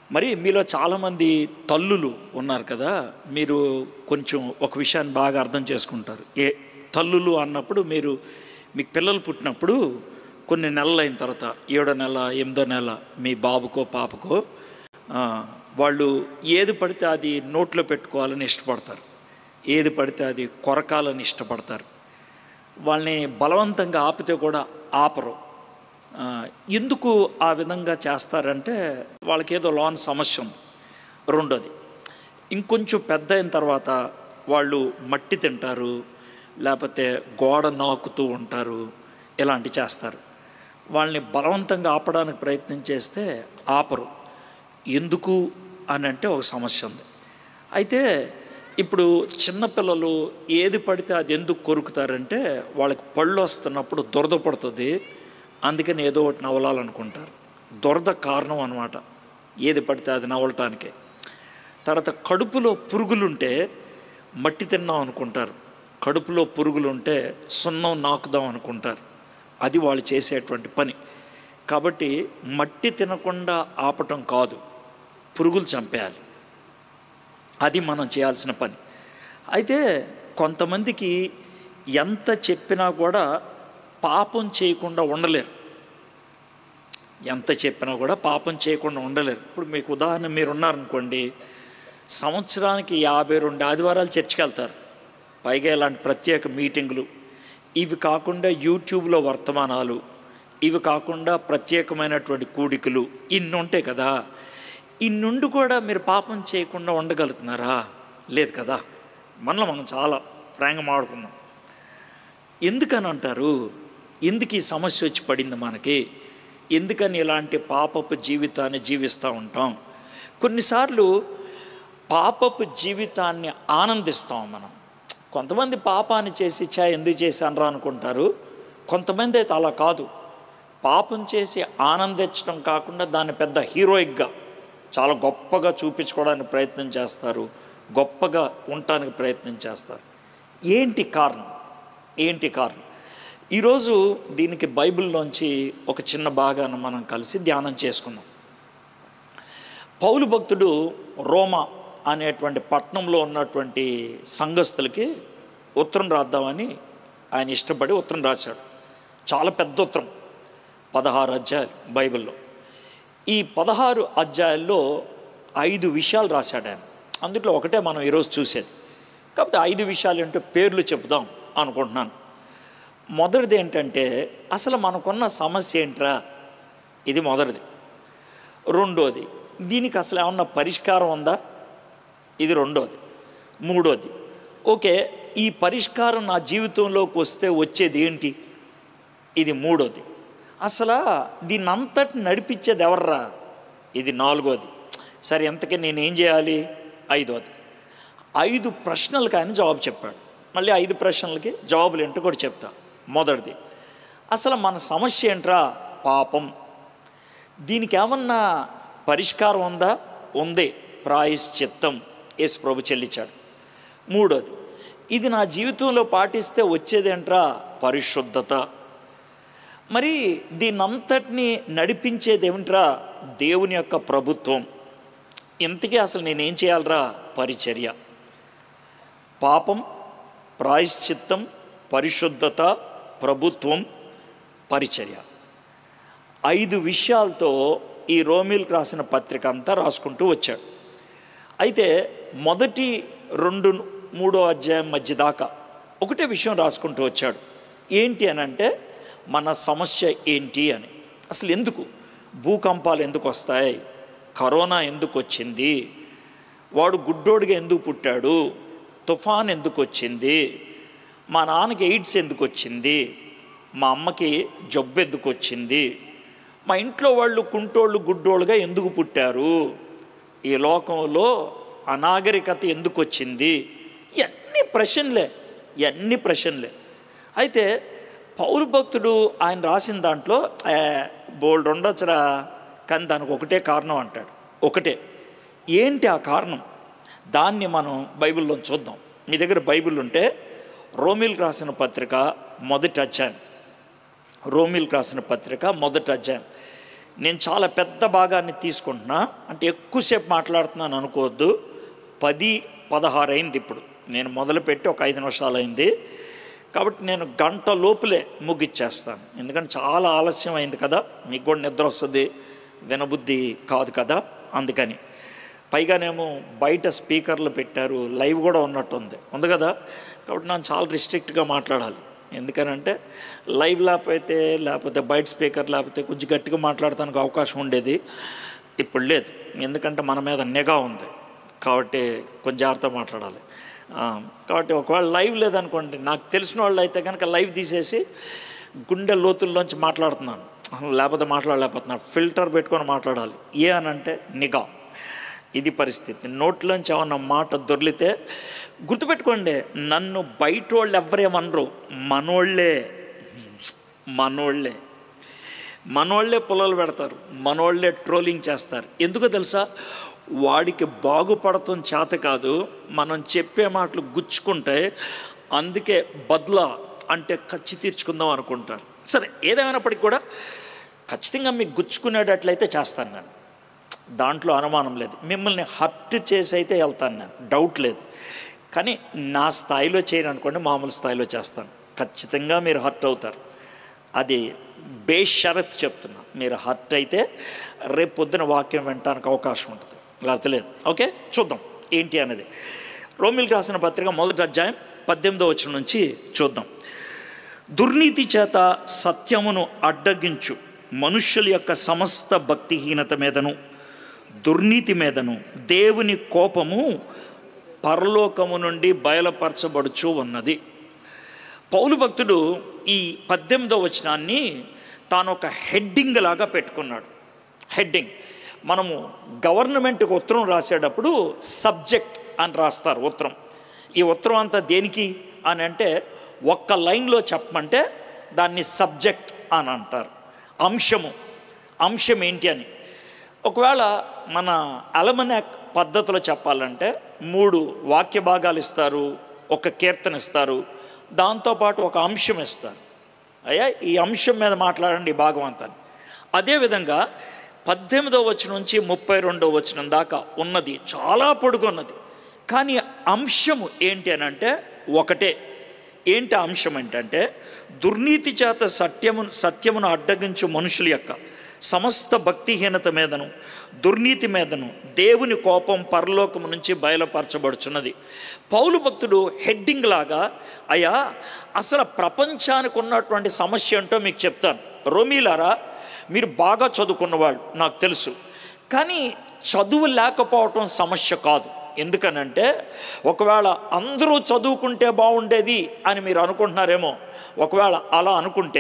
మరి మీలో చాలామంది తల్లులు ఉన్నారు కదా మీరు కొంచెం ఒక విషయాన్ని బాగా అర్థం చేసుకుంటారు ఏ తల్లులు అన్నప్పుడు మీరు మీకు పిల్లలు పుట్టినప్పుడు కొన్ని నెలలు అయిన తర్వాత ఏడో నెల ఎనిమిదో నెల మీ బాబుకో పాపకో ఆ, వాళ్ళు ఏది పడితే అది నోట్లో పెట్టుకోవాలని ఇష్టపడతారు ఏది పడితే అది కొరకాలని ఇష్టపడతారు వాళ్ళని బలవంతంగా ఆపితే కూడా ఆపరు ఆ, ఎందుకు ఆ విధంగా చేస్తారంటే వాళ్ళకి ఏదో లోన్ సమస్య ఉంది రెండోది ఇంకొంచెం పెద్ద అయిన తర్వాత వాళ్ళు మట్టి తింటారు లేకపోతే గోడ నాకుతూ ఉంటారు ఇలాంటి చేస్తారు వాళ్ళని బలవంతంగా ఆపడానికి ప్రయత్నం చేస్తే ఆపరు ఎందుకు అని అంటే ఒక సమస్య ఉంది అయితే ఇప్పుడు చిన్నపిల్లలు ఏది పడితే అది ఎందుకు కొరుకుతారంటే వాళ్ళకి పళ్ళు వస్తున్నప్పుడు దురద పడుతుంది అందుకని ఏదో ఒకటి నవలాలనుకుంటారు దురద కారణం అనమాట ఏది పడితే అది నవలటానికే తర్వాత కడుపులో పురుగులుంటే మట్టి తిన్నాం అనుకుంటారు కడుపులో పురుగులుంటే సున్నం నాకుదాం అనుకుంటారు అది వాళ్ళు చేసేటువంటి పని కాబట్టి మట్టి తినకుండా ఆపటం కాదు పురుగులు చంపేయాలి అది మనం చేయాల్సిన పని అయితే కొంతమందికి ఎంత చెప్పినా కూడా పాపం చేయకుండా ఉండలేరు ఎంత చెప్పినా కూడా పాపం చేయకుండా ఉండలేరు ఇప్పుడు మీకు ఉదాహరణ మీరు ఉన్నారనుకోండి సంవత్సరానికి యాభై రెండు ఆదివారాలు చర్చికి వెళ్తారు పైగా ఇలాంటి ప్రత్యేక మీటింగులు ఇవి కాకుండా యూట్యూబ్లో వర్తమానాలు ఇవి కాకుండా ప్రత్యేకమైనటువంటి కూడికలు ఇన్ని ఉంటాయి కదా ఇన్నుండి కూడా మీరు పాపం చేయకుండా ఉండగలుగుతున్నారా లేదు కదా మనలో మనం చాలా ఫ్రాంక్గా మాట్లాడుకుందాం ఎందుకని అంటారు ఎందుకు ఈ సమస్య వచ్చి పడింది మనకి ఎందుకని ఇలాంటి పాపపు జీవితాన్ని జీవిస్తూ ఉంటాం కొన్నిసార్లు పాపపు జీవితాన్ని ఆనందిస్తాం మనం కొంతమంది పాపాన్ని చేసి చా ఎందుకు చేశానరా అనుకుంటారు కొంతమంది అయితే అలా కాదు పాపం చేసి ఆనందించడం కాకుండా దాన్ని పెద్ద హీరోయిక్గా చాలా గొప్పగా చూపించుకోవడానికి ప్రయత్నం చేస్తారు గొప్పగా ఉండటానికి ప్రయత్నం చేస్తారు ఏంటి కారణం ఏంటి కారణం ఈరోజు దీనికి బైబిల్లోంచి ఒక చిన్న భాగాన్ని మనం కలిసి ధ్యానం చేసుకుందాం పౌలు భక్తుడు రోమా అనేటువంటి పట్టణంలో ఉన్నటువంటి సంఘస్థులకి ఉత్తరం రాద్దామని ఆయన ఇష్టపడి ఉత్తరం రాశాడు చాలా పెద్ద ఉత్తరం పదహారు అధ్యాయాలు బైబిల్లో ఈ పదహారు అధ్యాయాల్లో ఐదు విషయాలు రాశాడు ఆయన అందులో ఒకటే మనం ఈరోజు చూసేది కాకపోతే ఐదు విషయాలు ఏంటో పేర్లు చెప్దాం అనుకుంటున్నాను మొదటిది ఏంటంటే అసలు మనకున్న సమస్య ఏంట్రా ఇది మొదటిది రెండోది దీనికి అసలు ఏమన్నా పరిష్కారం ఉందా ఇది రెండోది మూడోది ఓకే ఈ పరిష్కారం నా జీవితంలోకి వస్తే వచ్చేది ఏంటి ఇది మూడోది అసలు దీన్ని అంతటి నడిపించేది ఎవర్రా ఇది నాలుగోది సరే ఎంతకీ నేనేం చేయాలి ఐదోది ఐదు ప్రశ్నలకు ఆయన జవాబు చెప్పాడు మళ్ళీ ఐదు ప్రశ్నలకి జవాబులు ఏంటో కూడా చెప్తా మొదటిది అసలు మన సమస్య ఏంట్రా పాపం దీనికి ఏమన్నా పరిష్కారం ఉందా ఉంది ప్రాయశ్చిత్తం యేసు ప్రభు చెల్లించాడు మూడోది ఇది నా జీవితంలో పాటిస్తే వచ్చేదేంట్రా పరిశుద్ధత మరి దీనంతటిని నడిపించేది ఏమిట్రా దేవుని యొక్క ప్రభుత్వం ఇంతకీ అసలు నేనేం చేయాలరా పరిచర్య పాపం ప్రాయశ్చిత్తం పరిశుద్ధత ప్రభుత్వం పరిచర్య ఐదు విషయాలతో ఈ రోమిల్కి రాసిన పత్రిక అంతా రాసుకుంటూ వచ్చాడు అయితే మొదటి రెండు మూడో అధ్యాయం మధ్య దాకా ఒకటే విషయం రాసుకుంటూ వచ్చాడు ఏంటి అని అంటే మన సమస్య ఏంటి అని అసలు ఎందుకు భూకంపాలు ఎందుకు వస్తాయి కరోనా ఎందుకు వచ్చింది వాడు గుడ్డోడిగా ఎందుకు పుట్టాడు తుఫాన్ ఎందుకు వచ్చింది మా నాన్నకి ఎయిడ్స్ ఎందుకు వచ్చింది మా అమ్మకి జబ్బు ఎందుకు వచ్చింది మా ఇంట్లో వాళ్ళు కుంటోళ్ళు గుడ్డోళ్ళుగా ఎందుకు పుట్టారు ఈ లోకంలో అనాగరికత ఎందుకు వచ్చింది ఇవన్నీ ప్రశ్నలే ఇవన్నీ ప్రశ్నలే అయితే పౌరు భక్తుడు ఆయన రాసిన దాంట్లో బోల్డ్ ఉండొచ్చురా కానీ దానికి ఒకటే కారణం అంటాడు ఒకటే ఏంటి ఆ కారణం దాన్ని మనం బైబిల్లో చూద్దాం మీ దగ్గర బైబిల్ ఉంటే రోమిల్కి రాసిన పత్రిక మొదటి అధ్యాయం రోమిల్కి రాసిన పత్రిక మొదటి అధ్యాయం నేను చాలా పెద్ద భాగాన్ని తీసుకుంటున్నా అంటే ఎక్కువసేపు మాట్లాడుతున్నాను అనుకోవద్దు పది పదహారు అయింది ఇప్పుడు నేను మొదలుపెట్టి ఒక ఐదు నిమిషాలు అయింది కాబట్టి నేను గంట లోపులే ముగిచ్చేస్తాను ఎందుకంటే చాలా ఆలస్యం అయింది కదా మీకు కూడా నిద్ర వస్తుంది వినబుద్ధి కాదు కదా అందుకని పైగానేమో బయట స్పీకర్లు పెట్టారు లైవ్ కూడా ఉన్నట్టుంది ఉంది కదా కాబట్టి నేను చాలా రిస్ట్రిక్ట్గా మాట్లాడాలి ఎందుకనంటే లైవ్ లేకపోతే లేకపోతే బయట స్పీకర్ లేకపోతే కొంచెం గట్టిగా మాట్లాడటానికి అవకాశం ఉండేది ఇప్పుడు లేదు ఎందుకంటే మన మీద నిఘా ఉంది కాబట్టి కొంచెం జాగ్రత్త మాట్లాడాలి ఆ, కాబట్టి ఒకవేళ లైవ్ లేదనుకోండి నాకు తెలిసిన వాళ్ళు అయితే కనుక లైవ్ తీసేసి గుండె లోతుల్లోంచి మాట్లాడుతున్నాను లేకపోతే మాట్లాడలేకపోతున్నాను ఫిల్టర్ పెట్టుకొని మాట్లాడాలి ఏ అని అంటే నిఘా ఇది పరిస్థితి నోట్లోంచి ఏమన్నా మాట దొర్లితే గుర్తుపెట్టుకోండి నన్ను బయట వాళ్ళు ఎవరేమనరు మనోళ్ళే మనోళ్ళే మనోళ్ళే పొలాలు పెడతారు మనోళ్ళే ట్రోలింగ్ చేస్తారు ఎందుకో తెలుసా వాడికి బాగుపడటం చేత కాదు మనం చెప్పే మాటలు గుచ్చుకుంటే అందుకే బద్లా అంటే ఖర్చు తీర్చుకుందాం అనుకుంటారు సరే ఏదేమైనప్పటికీ కూడా ఖచ్చితంగా మీకు గుచ్చుకునేటట్లయితే చేస్తాను నేను దాంట్లో అనుమానం లేదు మిమ్మల్ని హర్ట్ చేసి అయితే వెళ్తాను నేను డౌట్ లేదు కానీ నా స్థాయిలో చేయను అనుకోండి మామూలు స్థాయిలో చేస్తాను ఖచ్చితంగా మీరు హర్ట్ అవుతారు అది బేషరత్ చెప్తున్నా మీరు హర్ట్ అయితే రేపు పొద్దున వాక్యం వినటానికి అవకాశం ఉంటుంది లేకపోతే లేదు ఓకే చూద్దాం ఏంటి అనేది రోమిల్కి రాసిన పత్రిక మొదటి అధ్యాయం పద్దెనిమిదో వచ్చిన నుంచి చూద్దాం దుర్నీతి చేత సత్యమును అడ్డగించు మనుష్యుల యొక్క సమస్త భక్తిహీనత మీదను దుర్నీతి మీదను దేవుని కోపము పరలోకము నుండి బయలుపరచబడుచు ఉన్నది పౌలు భక్తుడు ఈ పద్దెనిమిదో వచనాన్ని తాను ఒక హెడ్డింగ్ లాగా పెట్టుకున్నాడు హెడ్డింగ్ మనము గవర్నమెంట్కి ఉత్తరం రాసేటప్పుడు సబ్జెక్ట్ అని రాస్తారు ఉత్తరం ఈ ఉత్తరం అంతా దేనికి అని అంటే ఒక్క లైన్లో చెప్పమంటే దాన్ని సబ్జెక్ట్ అని అంటారు అంశము అంశం ఏంటి అని ఒకవేళ మన అలమనాక్ పద్ధతిలో చెప్పాలంటే మూడు వాక్య భాగాలు ఇస్తారు ఒక కీర్తన ఇస్తారు దాంతోపాటు ఒక అంశం ఇస్తారు అయ్యా ఈ అంశం మీద మాట్లాడండి ఈ భాగం అంతా అదేవిధంగా పద్దెనిమిదో వచ్చిన నుంచి ముప్పై రెండో వచ్చిన దాకా ఉన్నది చాలా పొడుగున్నది కానీ అంశము ఏంటి అని అంటే ఒకటే ఏంటి ఆ అంశం ఏంటంటే దుర్నీతి చేత సత్యము సత్యమును అడ్డగించు మనుషుల యొక్క సమస్త భక్తిహీనత మీదను దుర్నీతి మీదను దేవుని కోపం పరలోకము నుంచి బయలుపరచబడుచున్నది పౌలు భక్తుడు హెడ్డింగ్ లాగా అయ్యా అసలు ప్రపంచానికి ఉన్నటువంటి సమస్య ఏంటో మీకు చెప్తాను రోమీలారా మీరు బాగా చదువుకున్నవాళ్ళు నాకు తెలుసు కానీ చదువు లేకపోవటం సమస్య కాదు ఎందుకనంటే ఒకవేళ అందరూ చదువుకుంటే బాగుండేది అని మీరు అనుకుంటున్నారేమో ఒకవేళ అలా అనుకుంటే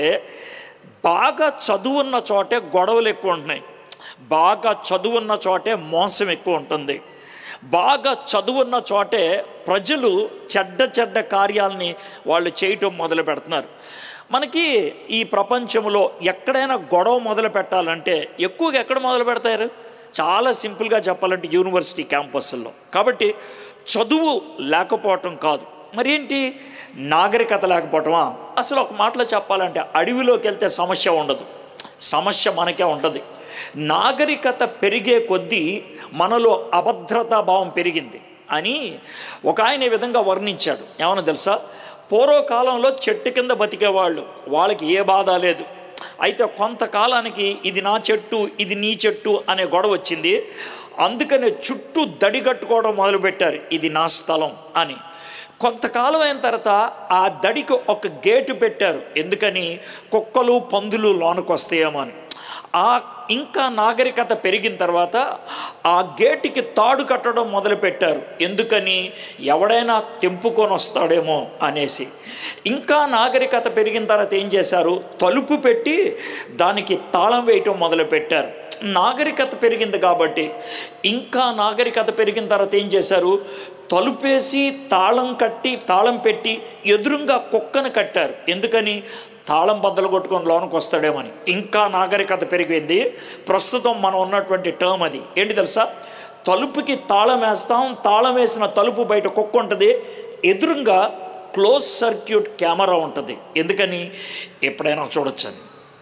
బాగా చదువున్న చోటే గొడవలు ఎక్కువ ఉంటున్నాయి బాగా చదువున్న చోటే మోసం ఎక్కువ ఉంటుంది బాగా చదువున్న చోటే ప్రజలు చెడ్డ చెడ్డ కార్యాలని వాళ్ళు చేయటం మొదలు పెడుతున్నారు మనకి ఈ ప్రపంచంలో ఎక్కడైనా గొడవ మొదలు పెట్టాలంటే ఎక్కువగా ఎక్కడ మొదలు పెడతారు చాలా సింపుల్గా చెప్పాలంటే యూనివర్సిటీ క్యాంపస్ల్లో కాబట్టి చదువు లేకపోవటం కాదు మరి ఏంటి నాగరికత లేకపోవటమా అసలు ఒక మాటలో చెప్పాలంటే అడవిలోకి వెళ్తే సమస్య ఉండదు సమస్య మనకే ఉంటుంది నాగరికత పెరిగే కొద్దీ మనలో అభద్రతా భావం పెరిగింది అని ఒక ఆయన ఈ విధంగా వర్ణించాడు ఏమన్నా తెలుసా పూర్వకాలంలో చెట్టు కింద బతికేవాళ్ళు వాళ్ళకి ఏ బాధ లేదు అయితే కొంతకాలానికి ఇది నా చెట్టు ఇది నీ చెట్టు అనే గొడవ వచ్చింది అందుకనే చుట్టూ దడి కట్టుకోవడం మొదలుపెట్టారు ఇది నా స్థలం అని కొంతకాలం అయిన తర్వాత ఆ దడికి ఒక గేటు పెట్టారు ఎందుకని కుక్కలు పందులు లోనకు వస్తాయేమో అని ఆ ఇంకా నాగరికత పెరిగిన తర్వాత ఆ గేటుకి తాడు కట్టడం మొదలుపెట్టారు ఎందుకని ఎవడైనా తెంపుకొని వస్తాడేమో అనేసి ఇంకా నాగరికత పెరిగిన తర్వాత ఏం చేశారు తలుపు పెట్టి దానికి తాళం వేయటం మొదలుపెట్టారు నాగరికత పెరిగింది కాబట్టి ఇంకా నాగరికత పెరిగిన తర్వాత ఏం చేశారు తలుపేసి తాళం కట్టి తాళం పెట్టి ఎదురుగా కుక్కను కట్టారు ఎందుకని తాళం బద్దలు కొట్టుకొని లోనికి వస్తాడేమని ఇంకా నాగరికత పెరిగింది ప్రస్తుతం మనం ఉన్నటువంటి టర్మ్ అది ఏంటి తెలుసా తలుపుకి తాళం వేస్తాం తాళం వేసిన తలుపు బయట కుక్క ఉంటుంది ఎదురుగా క్లోజ్ సర్క్యూట్ కెమెరా ఉంటుంది ఎందుకని ఎప్పుడైనా చూడొచ్చని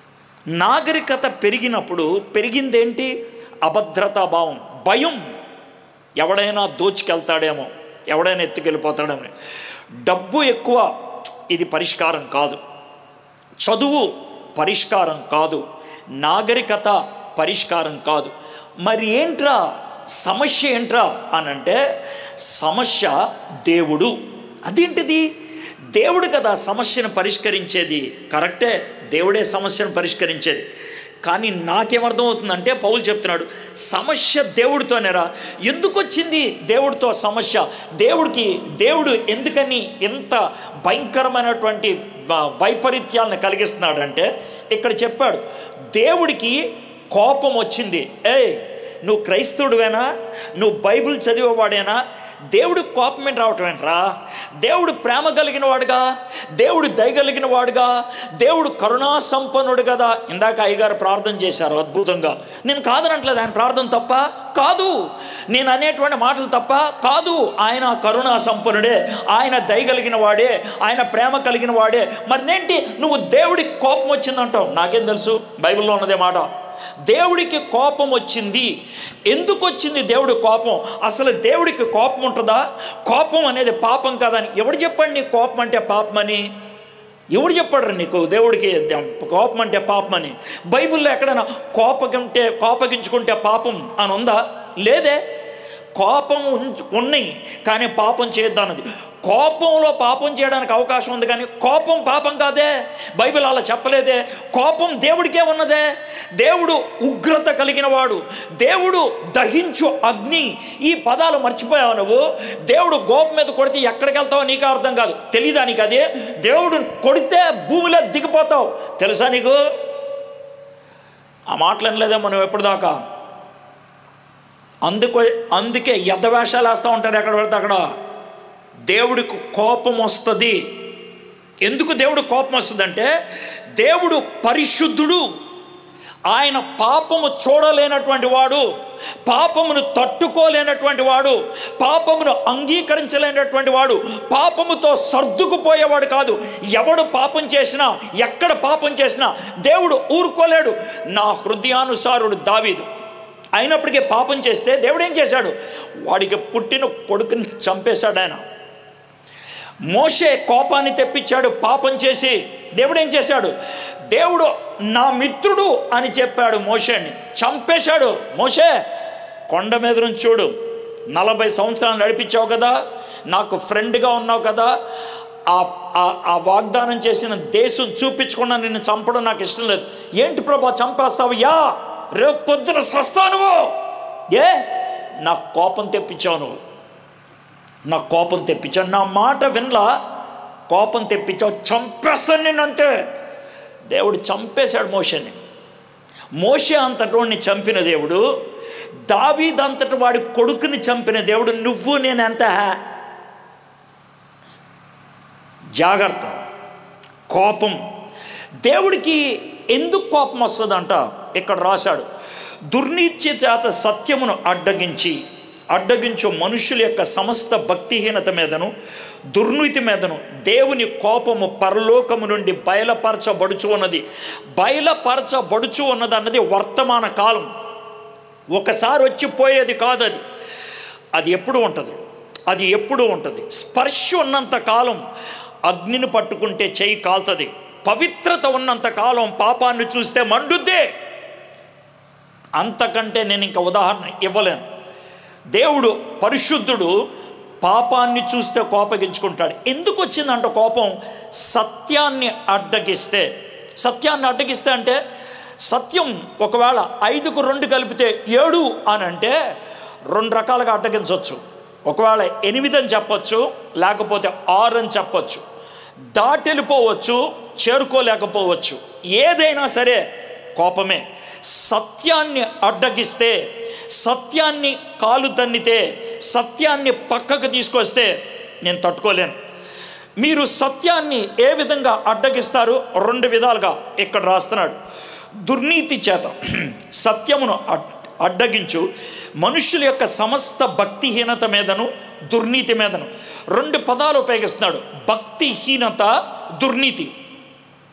నాగరికత పెరిగినప్పుడు పెరిగిందేంటి అభద్రతా భావం భయం ఎవడైనా దోచుకెళ్తాడేమో ఎవడైనా ఎత్తుకెళ్ళిపోతాడేమో డబ్బు ఎక్కువ ఇది పరిష్కారం కాదు చదువు పరిష్కారం కాదు నాగరికత పరిష్కారం కాదు మరి ఏంట్రా సమస్య ఏంట్రా అని అంటే సమస్య దేవుడు అదేంటిది దేవుడు కదా సమస్యను పరిష్కరించేది కరెక్టే దేవుడే సమస్యను పరిష్కరించేది కానీ నాకేమర్థమవుతుందంటే పౌలు చెప్తున్నాడు సమస్య దేవుడితోనేరా ఎందుకు వచ్చింది దేవుడితో సమస్య దేవుడికి దేవుడు ఎందుకని ఎంత భయంకరమైనటువంటి వ- వైపరీత్యాలను కలిగిస్తున్నాడంటే ఇక్కడ చెప్పాడు దేవుడికి కోపం వచ్చింది ఏయ్ నువ్వు క్రైస్తవుడువేనా నువ్వు బైబిల్ చదివేవాడేనా దేవుడు కోపం ఏంటి రావటం ఏంట్రా దేవుడు ప్రేమ కలిగిన వాడుగా దేవుడు దయగలిగిన వాడుగా దేవుడు కరుణా సంపన్నుడు కదా ఇందాక అయ్యగారు ప్రార్థన చేశారు అద్భుతంగా నేను కాదనట్లేదు ఆయన ప్రార్థన తప్ప కాదు నేను అనేటువంటి మాటలు తప్ప కాదు ఆయన కరుణా సంపన్నుడే ఆయన దయగలిగిన వాడే ఆయన ప్రేమ కలిగిన వాడే మరి నేంటి నువ్వు దేవుడికి కోపం వచ్చిందంటావు నాకేం తెలుసు బైబిల్లో ఉన్నదే మాట దేవుడికి కోపం వచ్చింది ఎందుకు వచ్చింది దేవుడి కోపం అసలు దేవుడికి కోపం ఉంటుందా కోపం అనేది పాపం కాదని ఎవడు చెప్పండి నీ కోపం అంటే పాపం అని ఎవడు చెప్పాడు నీకు దేవుడికి కోపం అంటే పాపం అని బైబిల్లో ఎక్కడైనా కోపగింటే కోపగించుకుంటే పాపం అని ఉందా లేదే కోపం ఉంచ్- ఉన్నాయి కానీ పాపం చేయొద్దన్నది కోపంలో పాపం చేయడానికి అవకాశం ఉంది కానీ కోపం పాపం కాదే బైబిల్ అలా చెప్పలేదే కోపం దేవుడికే ఉన్నదే దేవుడు ఉగ్రత కలిగిన వాడు దేవుడు దహించు అగ్ని ఈ పదాలు మర్చిపోయావు నువ్వు దేవుడు గోపం మీద కొడితే ఎక్కడికి వెళ్తావో నీకు అర్థం కాదు తెలియదా నీకు అది దేవుడు కొడితే భూమిలో దిగిపోతావు తెలుసా నీకు ఆ మాటలు లేదే మనం ఎప్పటిదాకా అందుకు అందుకే ఎద్ద వేషాలు వేస్తూ ఉంటారు ఎక్కడ పడితే అక్కడ దేవుడికి కోపం వస్తుంది ఎందుకు దేవుడు కోపం వస్తుందంటే దేవుడు పరిశుద్ధుడు ఆయన పాపము చూడలేనటువంటి వాడు పాపమును తట్టుకోలేనటువంటి వాడు పాపమును అంగీకరించలేనటువంటి వాడు పాపముతో సర్దుకుపోయేవాడు కాదు ఎవడు పాపం చేసినా ఎక్కడ పాపం చేసినా దేవుడు ఊరుకోలేడు నా హృదయానుసారుడు దావీదు అయినప్పటికీ పాపం చేస్తే దేవుడు ఏం చేశాడు వాడికి పుట్టిన కొడుకుని చంపేశాడు ఆయన మోషే కోపాన్ని తెప్పించాడు పాపం చేసి దేవుడు ఏం చేశాడు దేవుడు నా మిత్రుడు అని చెప్పాడు మోషేని చంపేశాడు మోషే కొండ మీద నుంచి చూడు నలభై సంవత్సరాలు నడిపించావు కదా నాకు ఫ్రెండ్గా ఉన్నావు కదా ఆ ఆ- ఆ వాగ్దానం చేసిన దేశం చూపించకుండా నిన్ను చంపడం నాకు ఇష్టం లేదు ఏంటి ప్రభా చంపేస్తావు యా రేపు పొద్దున సస్తా నువ్వు ఏ నా కోపం తెప్పించావు నువ్వు నా కోపం తెప్పించావు నా మాట వినలా కోపం తెప్పించావు చంపేస్తాను నేను అంతే దేవుడు చంపేశాడు మోషని మోషే అంతటోడిని చంపిన దేవుడు దావీదంతటి వాడి కొడుకుని చంపిన దేవుడు నువ్వు నేను ఎంత జాగ్రత్త కోపం దేవుడికి ఎందుకు కోపం వస్తుందంట ఇక్కడ రాశాడు దుర్నీత్య చేత సత్యమును అడ్డగించి అడ్డగించు మనుషుల యొక్క సమస్త భక్తిహీనత మీదను దుర్నీతి మీదను దేవుని కోపము పరలోకము నుండి బయలుపరచబడుచు ఉన్నది బయలుపరచబడుచు ఉన్నది అన్నది వర్తమాన కాలం ఒకసారి వచ్చి పోయేది కాదు అది అది ఎప్పుడు ఉంటుంది అది ఎప్పుడు ఉంటుంది స్పర్శ ఉన్నంత కాలం అగ్నిని పట్టుకుంటే చెయ్యి కాలుతుంది పవిత్రత ఉన్నంత కాలం పాపాన్ని చూస్తే మండుద్దే అంతకంటే నేను ఇంకా ఉదాహరణ ఇవ్వలేను దేవుడు పరిశుద్ధుడు పాపాన్ని చూస్తే కోపగించుకుంటాడు ఎందుకు వచ్చిందంట కోపం సత్యాన్ని అడ్డగిస్తే సత్యాన్ని అడ్డగిస్తే అంటే సత్యం ఒకవేళ ఐదుకు రెండు కలిపితే ఏడు అని అంటే రెండు రకాలుగా అడ్డగించవచ్చు ఒకవేళ ఎనిమిది అని చెప్పొచ్చు లేకపోతే ఆరు అని చెప్పొచ్చు దాటెళ్ళిపోవచ్చు చేరుకోలేకపోవచ్చు ఏదైనా సరే కోపమే సత్యాన్ని అడ్డగిస్తే సత్యాన్ని కాలు తన్నితే సత్యాన్ని పక్కకు తీసుకొస్తే నేను తట్టుకోలేను మీరు సత్యాన్ని ఏ విధంగా అడ్డగిస్తారు రెండు విధాలుగా ఇక్కడ రాస్తున్నాడు దుర్నీతి చేత సత్యమును అడ్- అడ్డగించు మనుషుల యొక్క సమస్త భక్తిహీనత మీదను దుర్నీతి మీదను రెండు పదాలు ఉపయోగిస్తున్నాడు భక్తిహీనత దుర్నీతి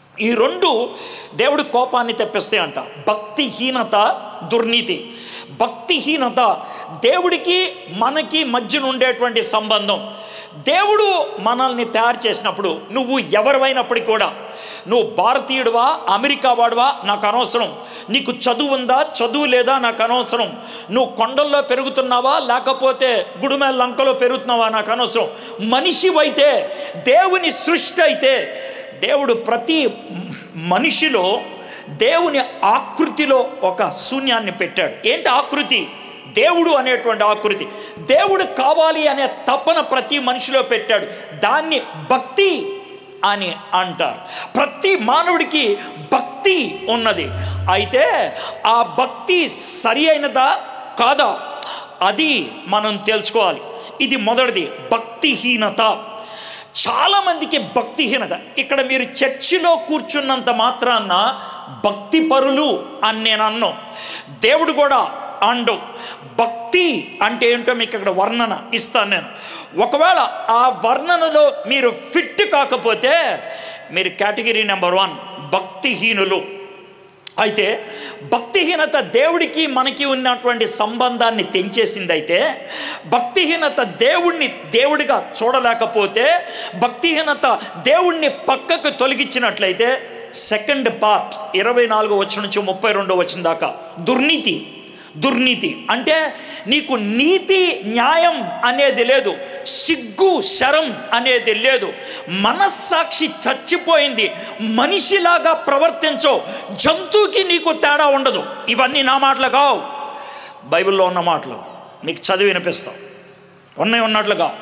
ఈ రెండు దేవుడి కోపాన్ని తెప్పిస్తాయి అంట భక్తిహీనత దుర్నీతి భక్తిహీనత దేవుడికి మనకి మధ్యన ఉండేటువంటి సంబంధం దేవుడు మనల్ని తయారు చేసినప్పుడు నువ్వు ఎవరివైనప్పటికీ కూడా నువ్వు భారతీయుడివా అమెరికా వాడివా నాకు అనవసరం నీకు చదువు ఉందా చదువు లేదా నాకు అనవసరం నువ్వు కొండల్లో పెరుగుతున్నావా లేకపోతే గుడిమేల లంకలో పెరుగుతున్నావా నాకు అనవసరం మనిషివైతే దేవుని సృష్టి అయితే దేవుడు ప్రతి మనిషిలో దేవుని ఆకృతిలో ఒక శూన్యాన్ని పెట్టాడు ఏంటి ఆకృతి దేవుడు అనేటువంటి ఆకృతి దేవుడు కావాలి అనే తపన ప్రతి మనిషిలో పెట్టాడు దాన్ని భక్తి అని అంటారు ప్రతి మానవుడికి భక్తి ఉన్నది అయితే ఆ భక్తి సరి అయినదా కాదా అది మనం తెలుసుకోవాలి ఇది మొదటిది భక్తిహీనత చాలామందికి భక్తిహీనత ఇక్కడ మీరు చర్చిలో కూర్చున్నంత మాత్రాన భక్తి పరులు అని నేను అన్నాం దేవుడు కూడా అండు భక్తి అంటే ఏంటో మీకు ఇక్కడ వర్ణన ఇస్తాను నేను ఒకవేళ ఆ వర్ణనలో మీరు ఫిట్ కాకపోతే మీరు కేటగిరీ నెంబర్ వన్ భక్తిహీనులు అయితే భక్తిహీనత దేవుడికి మనకి ఉన్నటువంటి సంబంధాన్ని తెంచేసింది అయితే భక్తిహీనత దేవుణ్ణి దేవుడిగా చూడలేకపోతే భక్తిహీనత దేవుణ్ణి పక్కకు తొలగించినట్లయితే సెకండ్ పార్ట్ ఇరవై నాలుగు వచ్చిన నుంచి ముప్పై రెండో వచ్చిన దాకా దుర్నీతి దుర్నీతి అంటే నీకు నీతి న్యాయం అనేది లేదు సిగ్గు శరం అనేది లేదు మనస్సాక్షి చచ్చిపోయింది మనిషిలాగా ప్రవర్తించో జంతువుకి నీకు తేడా ఉండదు ఇవన్నీ నా మాటలు కావు బైబిల్లో ఉన్న మాటలు మీకు చదివి వినిపిస్తాం ఉన్నాయి ఉన్నట్లుగా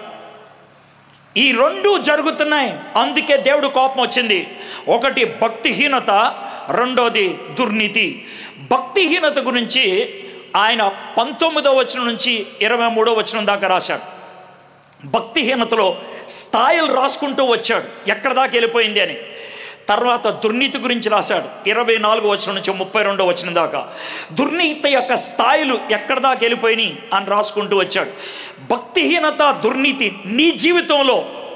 ఈ రెండు జరుగుతున్నాయి అందుకే దేవుడు కోపం వచ్చింది ఒకటి భక్తిహీనత రెండోది దుర్నీతి భక్తిహీనత గురించి ఆయన పంతొమ్మిదో వచనం నుంచి ఇరవై మూడో వచనం దాకా రాశాడు భక్తిహీనతలో స్థాయిలు రాసుకుంటూ వచ్చాడు ఎక్కడ దాకా వెళ్ళిపోయింది అని తర్వాత దుర్నీతి గురించి రాశాడు ఇరవై నాలుగు వచనం నుంచి ముప్పై రెండో వచనం దాకా దుర్నీతి యొక్క స్థాయిలు ఎక్కడ దాకా వెళ్ళిపోయినాయి అని రాసుకుంటూ వచ్చాడు భక్తిహీనత దుర్నీతి నీ జీవితంలో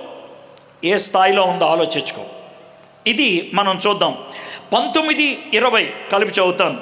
ఏ స్థాయిలో ఉందో ఆలోచించుకో ఇది మనం చూద్దాం పంతొమ్మిది ఇరవై కలిపి చదువుతాను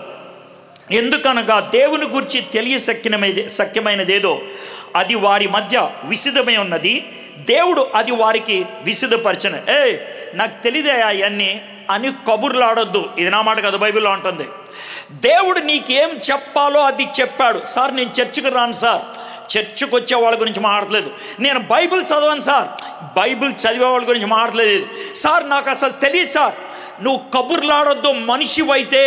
ఎందుకనగా దేవుని గురించి తెలియ సఖ్యమైనది సఖ్యమైనదేదో అది వారి మధ్య విసిదమై ఉన్నది దేవుడు అది వారికి విసిదపరచను ఏ నాకు తెలియదే అవన్నీ అని కబుర్లాడొద్దు ఇది నా మాట కదా బైబిల్లో ఉంటుంది దేవుడు నీకేం చెప్పాలో అది చెప్పాడు సార్ నేను చర్చికి రాను సార్ చర్చికి వచ్చే వాళ్ళ గురించి మాట్లాడలేదు నేను బైబిల్ చదవను సార్ బైబిల్ చదివే వాళ్ళ గురించి మాట్లాడలేదు సార్ నాకు అసలు తెలియదు సార్ నువ్వు కబుర్లాడొద్దు మనిషివైతే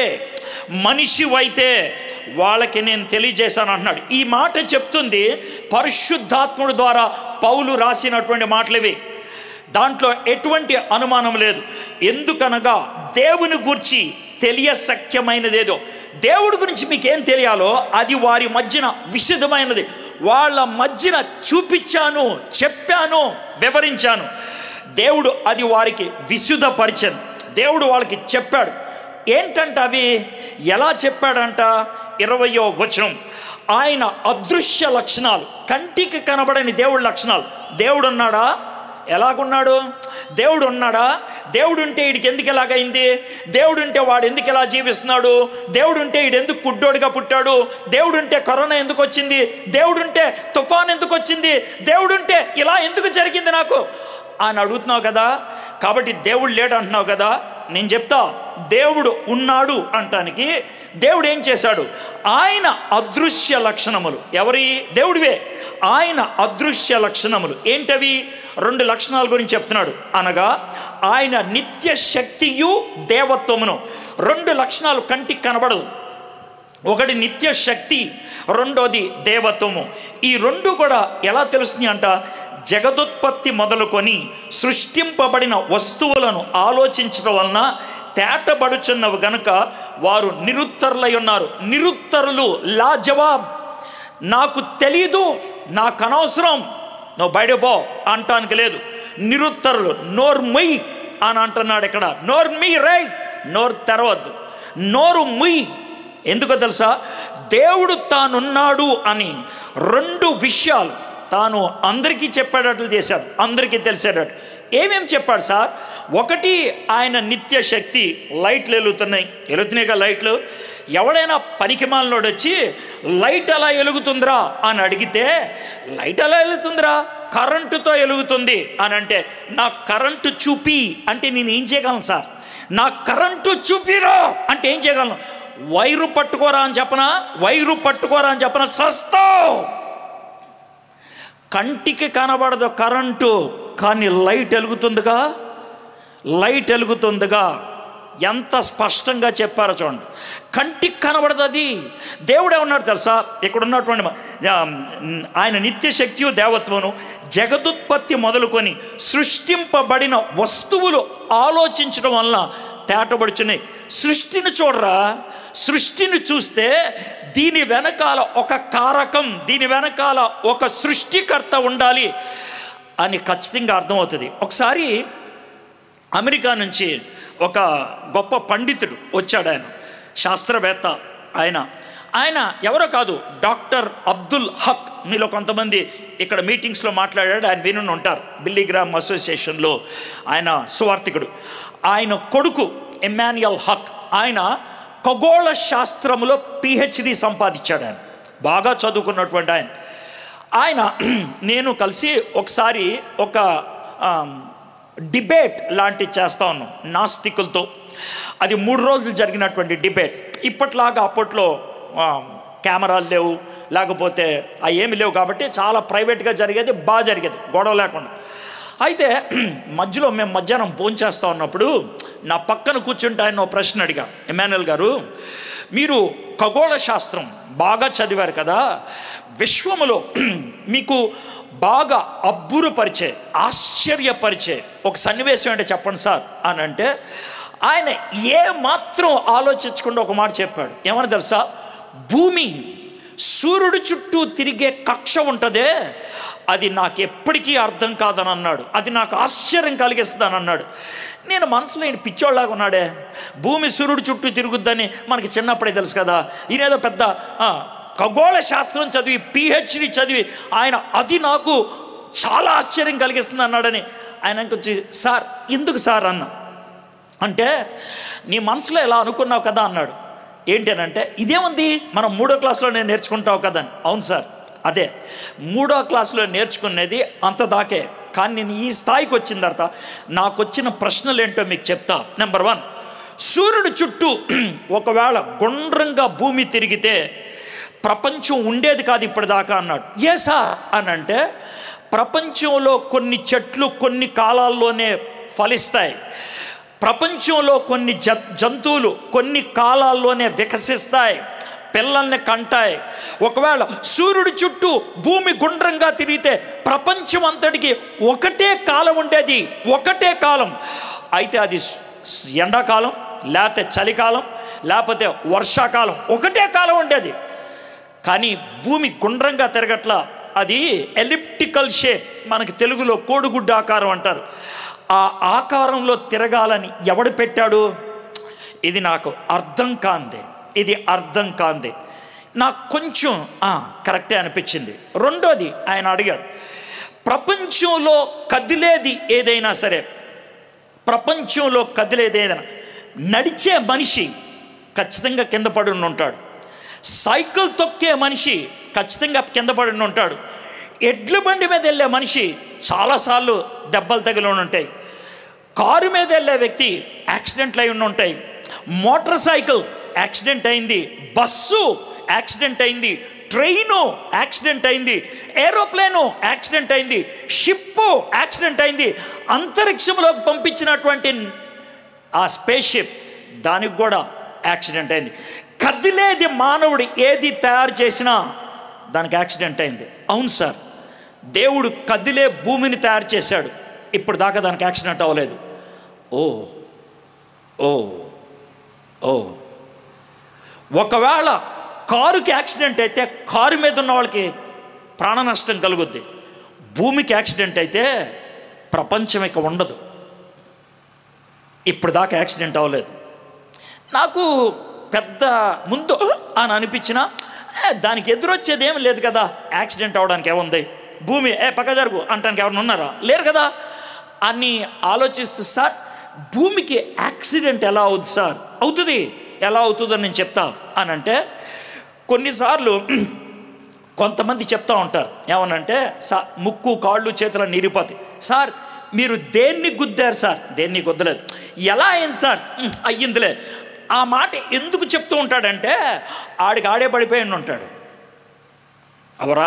మనిషివైతే వాళ్ళకి నేను తెలియజేశాను అంటున్నాడు ఈ మాట చెప్తుంది పరిశుద్ధాత్ముడు ద్వారా పౌలు రాసినటువంటి మాటలు ఇవి దాంట్లో ఎటువంటి అనుమానం లేదు ఎందుకనగా దేవుని గురించి తెలియసఖ్యమైనదేదో దేవుడి గురించి మీకు ఏం తెలియాలో అది వారి మధ్యన విశదమైనది వాళ్ళ మధ్యన చూపించాను చెప్పాను వివరించాను దేవుడు అది వారికి విశుద్ధపరిచాను దేవుడు వాళ్ళకి చెప్పాడు ఏంటంట అవి ఎలా చెప్పాడంట ఇరవయో వచనం ఆయన అదృశ్య లక్షణాలు కంటికి కనబడని దేవుడి లక్షణాలు దేవుడు ఉన్నాడా ఎలాగున్నాడు దేవుడు ఉన్నాడా దేవుడు ఉంటే వీడికి ఎందుకు ఎలాగైంది దేవుడు ఉంటే వాడు ఎందుకు ఎలా జీవిస్తున్నాడు దేవుడు ఉంటే వీడు ఎందుకు కుడ్డోడిగా పుట్టాడు దేవుడు ఉంటే కరోనా ఎందుకు వచ్చింది దేవుడు ఉంటే తుఫాన్ ఎందుకు వచ్చింది దేవుడు ఉంటే ఇలా ఎందుకు జరిగింది నాకు అని అడుగుతున్నావు కదా కాబట్టి దేవుడు లేడు అంటున్నావు కదా నేను చెప్తా దేవుడు ఉన్నాడు అంటానికి దేవుడు ఏం చేశాడు ఆయన అదృశ్య లక్షణములు ఎవరి దేవుడివే ఆయన అదృశ్య లక్షణములు ఏంటవి రెండు లక్షణాల గురించి చెప్తున్నాడు అనగా ఆయన నిత్య శక్తియు దేవత్వమును రెండు లక్షణాలు కంటికి కనబడదు ఒకటి నిత్య శక్తి రెండోది దేవత్వము ఈ రెండు కూడా ఎలా తెలుస్తుంది అంట జగదుత్పత్తి మొదలుకొని సృష్టింపబడిన వస్తువులను ఆలోచించడం వలన తేటబడుచున్నవి గనుక వారు నిరుత్తరులై ఉన్నారు నిరుత్తరులు లా జవాబ్ నాకు తెలీదు నాకు అనవసరం నువ్వు బయట పో అంటానికి లేదు నిరుత్తరులు నోరు ముయ్ అని అంటున్నాడు ఇక్కడ నోరు మీ రై నోరు తెరవద్దు నోరు ముయ్ ఎందుకో తెలుసా దేవుడు తానున్నాడు అని రెండు విషయాలు తాను అందరికీ చెప్పేటట్లు చేశాడు అందరికీ తెలిసేటట్టు ఏమేం చెప్పాడు సార్ ఒకటి ఆయన నిత్య శక్తి లైట్లు వెలుగుతున్నాయి వెలుగుతున్నాయి కదా లైట్లు ఎవడైనా పనికిమాలనోడు వచ్చి లైట్ ఎలా వెలుగుతుందిరా అని అడిగితే లైట్ ఎలా వెలుగుతుందిరా కరెంటుతో వెలుగుతుంది అని అంటే నా కరెంటు చూపి అంటే నేను ఏం చేయగలను సార్ నా కరెంటు చూపిరా అంటే ఏం చేయగలను వైరు పట్టుకోరా అని చెప్పనా వైరు పట్టుకోరా అని చెప్పనా సస్తావు కంటికి కనబడదు కరెంటు కానీ లైట్ వెలుగుతుందిగా లైట్ వెలుగుతుందిగా ఎంత స్పష్టంగా చెప్పారో చూడండి కంటికి కనబడదు అది దేవుడే ఉన్నాడు తెలుసా ఇక్కడ ఉన్నటువంటి మ- ఆ, ఆయన నిత్య శక్తియు దేవత్వను జగదుత్పత్తి మొదలుకొని సృష్టింపబడిన వస్తువులు ఆలోచించడం వలన తేటబడుచున్నాయి సృష్టిని చూడరా సృష్టిని చూస్తే దీని వెనకాల ఒక కారకం దీని వెనకాల ఒక సృష్టికర్త ఉండాలి అని ఖచ్చితంగా అర్థమవుతుంది ఒకసారి అమెరికా నుంచి ఒక గొప్ప పండితుడు వచ్చాడు ఆయన శాస్త్రవేత్త ఆయన ఆయన ఎవరో కాదు డాక్టర్ అబ్దుల్ హక్ మీలో కొంతమంది ఇక్కడ మీటింగ్స్లో మాట్లాడాడు ఆయన వినుని ఉంటారు బిల్లీగ్రామ్ అసోసియేషన్లో ఆయన సువార్థికుడు ఆయన కొడుకు ఎమాన్యుయల్ హక్ ఆయన ఖగోళ శాస్త్రములో పిహెచ్డి సంపాదించాడు ఆయన బాగా చదువుకున్నటువంటి ఆయన ఆయన నేను కలిసి ఒకసారి ఒక ఆమ్, డిబేట్ లాంటి చేస్తా ఉన్నాం నాస్తికులతో అది మూడు రోజులు జరిగినటువంటి డిబేట్ ఇప్పట్లాగా అప్పట్లో ఆ, కెమెరాలు లేవు లేకపోతే అవి ఏమి లేవు కాబట్టి చాలా ప్రైవేట్గా జరిగేది బాగా జరిగేది గొడవ లేకుండా అయితే మధ్యలో మేము మధ్యాహ్నం భోజనం చేస్తూ ఉన్నప్పుడు నా పక్కన కూర్చుంటే ఆయన ఓ ప్రశ్న అడిగా ఎమానుయల్ గారు మీరు ఖగోళ శాస్త్రం బాగా చదివారు కదా విశ్వములో మీకు బాగా అబ్బురుపరిచే ఆశ్చర్యపరిచే ఒక సన్నివేశం అంటే చెప్పండి సార్ అని అంటే ఆయన ఏ మాత్రం ఆలోచించకుండా ఒక మాట చెప్పాడు ఏమని తెలుసా భూమి సూర్యుడి చుట్టూ తిరిగే కక్ష ఉంటుందే అది నాకు ఎప్పటికీ అర్థం కాదని అన్నాడు అది నాకు ఆశ్చర్యం కలిగిస్తుందని అన్నాడు నేను మనసులో ఈయన పిచ్చోళ్ళలాగా ఉన్నాడే భూమి సూర్యుడు చుట్టూ తిరుగుద్దని మనకి చిన్నప్పుడే తెలుసు కదా ఈయనేదో పెద్ద ఆ, ఖగోళ శాస్త్రం చదివి పిహెచ్డి చదివి ఆయన అది నాకు చాలా ఆశ్చర్యం కలిగిస్తుంది అన్నాడని ఆయన వచ్చి సార్ ఎందుకు సార్ అన్న అంటే నీ మనసులో ఎలా అనుకున్నావు కదా అన్నాడు ఏంటి అని అంటే ఇదేముంది మనం మూడో క్లాస్లో నేను నేర్చుకుంటావు కదా అని అవును సార్ అదే మూడో క్లాస్లో నేర్చుకునేది అంత దాకే కానీ నేను ఈ స్థాయికి వచ్చిన తర్వాత నాకు వచ్చిన ప్రశ్నలు ఏంటో మీకు చెప్తా నెంబర్ వన్ సూర్యుడు చుట్టూ ఒకవేళ గుండ్రంగా భూమి తిరిగితే ప్రపంచం ఉండేది కాదు ఇప్పటిదాకా అన్నాడు ఏ సార్ అని అంటే ప్రపంచంలో కొన్ని చెట్లు కొన్ని కాలాల్లోనే ఫలిస్తాయి ప్రపంచంలో కొన్ని జ జంతువులు కొన్ని కాలాల్లోనే వికసిస్తాయి పిల్లల్ని కంటాయి ఒకవేళ సూర్యుడి చుట్టూ భూమి గుండ్రంగా తిరిగితే ప్రపంచం అంతటికి ఒకటే కాలం ఉండేది ఒకటే కాలం అయితే అది స్- స్- ఎండాకాలం లేకపోతే చలికాలం లేకపోతే వర్షాకాలం ఒకటే కాలం ఉండేది కానీ భూమి గుండ్రంగా తిరగట్ల అది ఎలిప్టికల్ షేప్ మనకి తెలుగులో కోడిగుడ్డు ఆకారం అంటారు ఆ ఆకారంలో తిరగాలని ఎవడు పెట్టాడు ఇది నాకు అర్థం కాంది ఇది అర్థం కాంది నాకు కొంచెం ఆ, కరెక్టే అనిపించింది రెండోది ఆయన అడిగారు ప్రపంచంలో కదిలేది ఏదైనా సరే ప్రపంచంలో కదిలేది ఏదైనా నడిచే మనిషి ఖచ్చితంగా కింద పడి ఉండి ఉంటాడు సైకిల్ తొక్కే మనిషి ఖచ్చితంగా కింద పడి ఉండి ఉంటాడు ఎడ్ల బండి మీద వెళ్ళే మనిషి చాలాసార్లు దెబ్బలు తగిలి ఉండి ఉంటాయి కారు మీద వెళ్ళే వ్యక్తి యాక్సిడెంట్లు అయి ఉండి ఉంటాయి మోటార్ సైకిల్ యాక్సిడెంట్ అయింది బస్సు యాక్సిడెంట్ అయింది ట్రైను యాక్సిడెంట్ అయింది ఏరోప్లేను యాక్సిడెంట్ అయింది షిప్పు యాక్సిడెంట్ అయింది అంతరిక్షంలోకి పంపించినటువంటి ఆ స్పేస్ షిప్ దానికి కూడా యాక్సిడెంట్ అయింది కదిలేది మానవుడు ఏది తయారు చేసినా దానికి యాక్సిడెంట్ అయింది అవును సార్ దేవుడు కదిలే భూమిని తయారు చేశాడు ఇప్పుడు దాకా దానికి యాక్సిడెంట్ అవ్వలేదు ఓ ఓ ఓ ఒకవేళ కారుకి యాక్సిడెంట్ అయితే కారు మీద ఉన్న వాళ్ళకి ప్రాణ నష్టం కలుగుద్ది భూమికి యాక్సిడెంట్ అయితే ప్రపంచం ఇక ఉండదు ఇప్పుడు దాకా యాక్సిడెంట్ అవ్వలేదు నాకు పెద్ద ముందు అని అనిపించినా ఏ, దానికి ఎదురొచ్చేది ఏం లేదు కదా యాక్సిడెంట్ అవడానికి ఏముంది భూమి ఏ పక్క జరుగు అంటానికి ఎవరైనా ఉన్నారా లేరు కదా అని ఆలోచిస్తూ సార్ భూమికి యాక్సిడెంట్ ఎలా అవుతుంది సార్ అవుతుంది ఎలా అవుతుందని నేను చెప్తా అని అంటే కొన్నిసార్లు కొంతమంది చెప్తా ఉంటారు ఏమనంటే సా ముక్కు కాళ్ళు చేతుల నిరిపోతాయి సార్ మీరు దేన్ని గుద్దారు సార్ దేన్ని గుద్దలేదు ఎలా అయింది సార్ "ఉమ్, అయ్యిందిలే ఆ మాట ఎందుకు చెప్తూ ఉంటాడంటే ఆడికి ఆడే పడిపోయి ఉంటాడు అవరా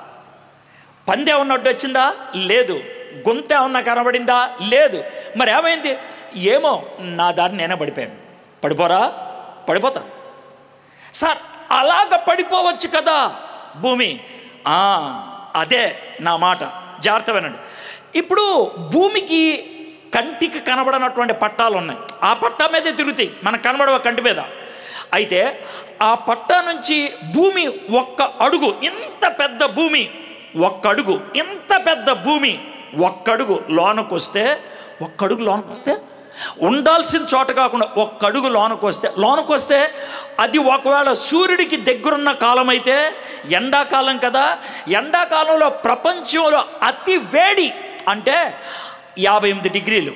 పంది ఏమన్నా అడ్డు వచ్చిందా లేదు గుంత ఏమన్నా కనబడిందా లేదు మరి ఏమైంది ఏమో నా దారి నేనే పడిపోయాను పడిపోరా పడిపోతారు సార్ అలాగ పడిపోవచ్చు కదా భూమి ఆ, అదే నా మాట జాగ్రత్త వినండి ఇప్పుడు భూమికి కంటికి కనబడనటువంటి పట్టాలు ఉన్నాయి ఆ పట్టా మీదే తిరుగుతాయి మనకు కనబడవ కంటి మీద అయితే ఆ పట్టా నుంచి భూమి ఒక్క అడుగు ఇంత పెద్ద భూమి ఒక్క అడుగు ఇంత పెద్ద భూమి ఒక్క అడుగు లోనకు వస్తే ఒక్క అడుగు లోనకు వస్తే ఉండాల్సిన చోట కాకుండా ఒక్క అడుగు లోనకు వస్తే లోనకు వస్తే అది ఒకవేళ సూర్యుడికి దగ్గరున్న కాలం అయితే ఎండాకాలం కదా ఎండాకాలంలో ప్రపంచంలో అతి వేడి అంటే యాభై ఎనిమిది డిగ్రీలు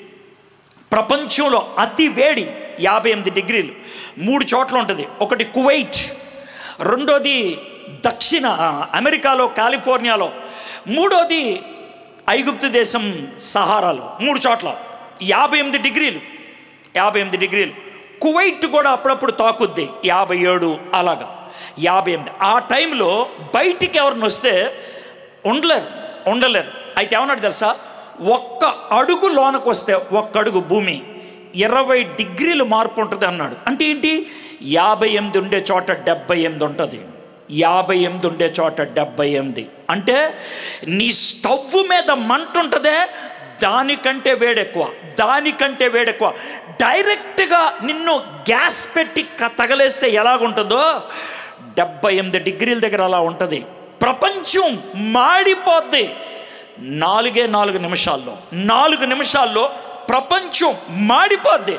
ప్రపంచంలో అతి వేడి యాభై ఎనిమిది డిగ్రీలు మూడు చోట్ల ఉంటుంది ఒకటి కువైట్ రెండోది దక్షిణ ఆ, అమెరికాలో కాలిఫోర్నియాలో మూడోది ఐగుప్తు దేశం సహారాలో మూడు చోట్ల యాభై ఎనిమిది డిగ్రీలు యాభై ఎనిమిది డిగ్రీలు కువైట్ కూడా అప్పుడప్పుడు తాకుద్ది యాభై ఏడు అలాగా యాభై ఎనిమిది ఆ టైంలో బయటికి ఎవరిని వస్తే ఉండలేరు ఉండలేరు అయితే ఏమన్నాడు తెలుసా ఒక్క అడుగు లోనకు వస్తే ఒక్క అడుగు భూమి ఇరవై డిగ్రీలు మార్పు ఉంటుంది అన్నాడు అంటే ఏంటి యాభై ఎనిమిది ఉండే చోట డెబ్బై ఎనిమిది ఉంటుంది యాభై ఎనిమిది ఉండే చోట డెబ్బై ఎనిమిది అంటే నీ స్టవ్ మీద మంట ఉంటుందే దానికంటే వేడెక్కువ దానికంటే వేడెక్కువ డైరెక్ట్గా నిన్ను గ్యాస్ పెట్టి క- తగలేస్తే ఎలాగుంటుందో డెబ్బై ఎనిమిది డిగ్రీల దగ్గర అలా ఉంటుంది ప్రపంచం మాడిపోద్ది నాలుగే నాలుగు నిమిషాల్లో నాలుగు నిమిషాల్లో ప్రపంచం మాడిపోద్ది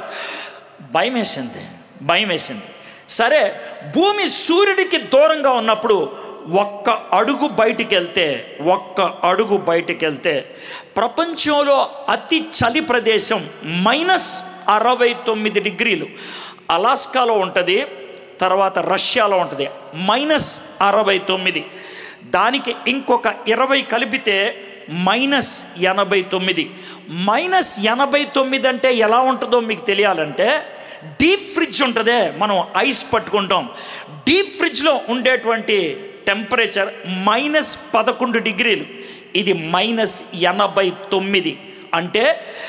భయం వేసింది భయం వేసింది సరే భూమి సూర్యుడికి దూరంగా ఉన్నప్పుడు ఒక్క అడుగు బయటికి వెళ్తే ఒక్క అడుగు బయటికి వెళ్తే ప్రపంచంలో అతి చలి ప్రదేశం మైనస్ అరవై తొమ్మిది డిగ్రీలు అలాస్కాలో ఉంటుంది తర్వాత రష్యాలో ఉంటుంది మైనస్ అరవై తొమ్మిది దానికి ఇంకొక ఇరవై కలిపితే మైనస్ ఎనభై తొమ్మిది మైనస్ ఎనభై తొమ్మిది అంటే ఎలా ఉంటుందో మీకు తెలియాలంటే డీప్ ఫ్రిడ్జ్ ఉంటుందే మనం ఐస్ పట్టుకుంటాం డీప్ ఫ్రిడ్జ్లో ఉండేటువంటి టెంపరేచర్ మైనస్ పదకొండు డిగ్రీలు ఇది మైనస్ ఎనభై తొమ్మిది అంటే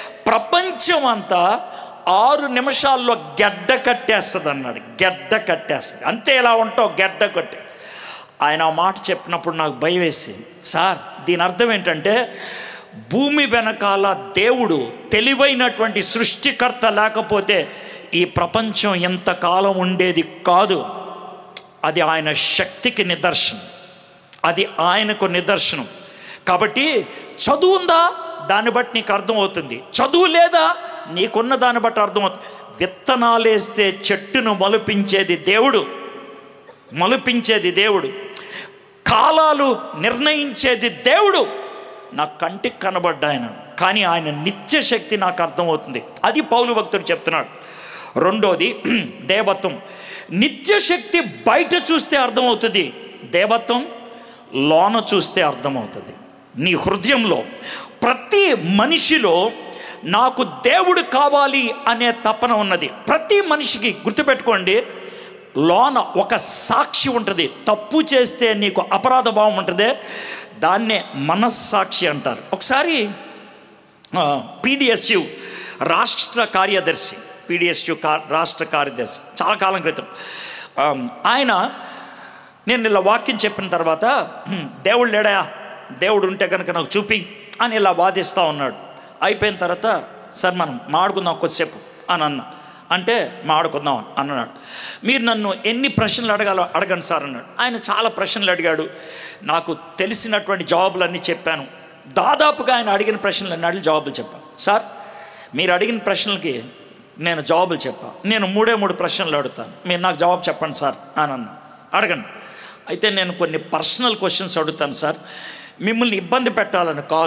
ప్రపంచం అంతా ఆరు నిమిషాల్లో గెడ్డ కట్టేస్తుంది అన్నాడు గెడ్డ కట్టేస్తుంది అంతే ఎలా ఉంటావు గెడ్డ కట్టే ఆయన ఆ మాట చెప్పినప్పుడు నాకు భయం వేసింది సార్ దీని అర్థం ఏంటంటే భూమి వెనకాల దేవుడు తెలివైనటువంటి సృష్టికర్త లేకపోతే ఈ ప్రపంచం ఎంతకాలం ఉండేది కాదు అది ఆయన శక్తికి నిదర్శనం అది ఆయనకు నిదర్శనం కాబట్టి చదువు ఉందా దాన్ని బట్టి నీకు అర్థమవుతుంది చదువు లేదా నీకున్న దాన్ని బట్టి అర్థమవుతుంది విత్తనాలేస్తే చెట్టును మొలిపించేది దేవుడు మొలిపించేది దేవుడు కాలాలు నిర్ణయించేది దేవుడు నా కంటికి కనబడ్డ ఆయన కానీ ఆయన నిత్య శక్తి నాకు అర్థమవుతుంది అది పౌలు భక్తుడు చెప్తున్నాడు రెండోది దేవత్వం నిత్య శక్తి బయట చూస్తే అర్థమవుతుంది దేవత్వం లోన చూస్తే అర్థమవుతుంది నీ హృదయంలో ప్రతి మనిషిలో నాకు దేవుడు కావాలి అనే తపన ఉన్నది ప్రతి మనిషికి గుర్తుపెట్టుకోండి లోన ఒక సాక్షి ఉంటుంది తప్పు చేస్తే నీకు అపరాధ భావం ఉంటుంది దాన్నే మనస్సాక్షి అంటారు ఒకసారి పీడిఎస్యు రాష్ట్ర కార్యదర్శి పీడిఎస్యు కా రాష్ట్ర కార్యదర్శి చాలా కాలం క్రితం ఆ, ఆయన నేను ఇలా వాక్యం చెప్పిన తర్వాత "హ్మ్, దేవుడు లేడా దేవుడు ఉంటే కనుక నాకు చూపి అని ఇలా వాదిస్తూ ఉన్నాడు అయిపోయిన తర్వాత సార్ మనం మాడుకుందాం కొద్దిసేపు అని అన్న అంటే మాడుకుందాం అని అన్నాడు మీరు నన్ను ఎన్ని ప్రశ్నలు అడగాలో అడగండి సార్ అన్నాడు ఆయన చాలా ప్రశ్నలు అడిగాడు నాకు తెలిసినటువంటి జవాబులన్నీ చెప్పాను దాదాపుగా ఆయన అడిగిన ప్రశ్నలు అన్ని అడిగి జవాబులు చెప్పాను సార్ మీరు అడిగిన ప్రశ్నలకి నేను జవాబులు చెప్పా నేను మూడే మూడు ప్రశ్నలు అడుగుతాను మీరు నాకు జవాబు చెప్పండి సార్ అని అన్నా అడగండి అయితే నేను కొన్ని పర్సనల్ క్వశ్చన్స్ అడుగుతాను సార్ మిమ్మల్ని ఇబ్బంది పెట్టాలని కాదు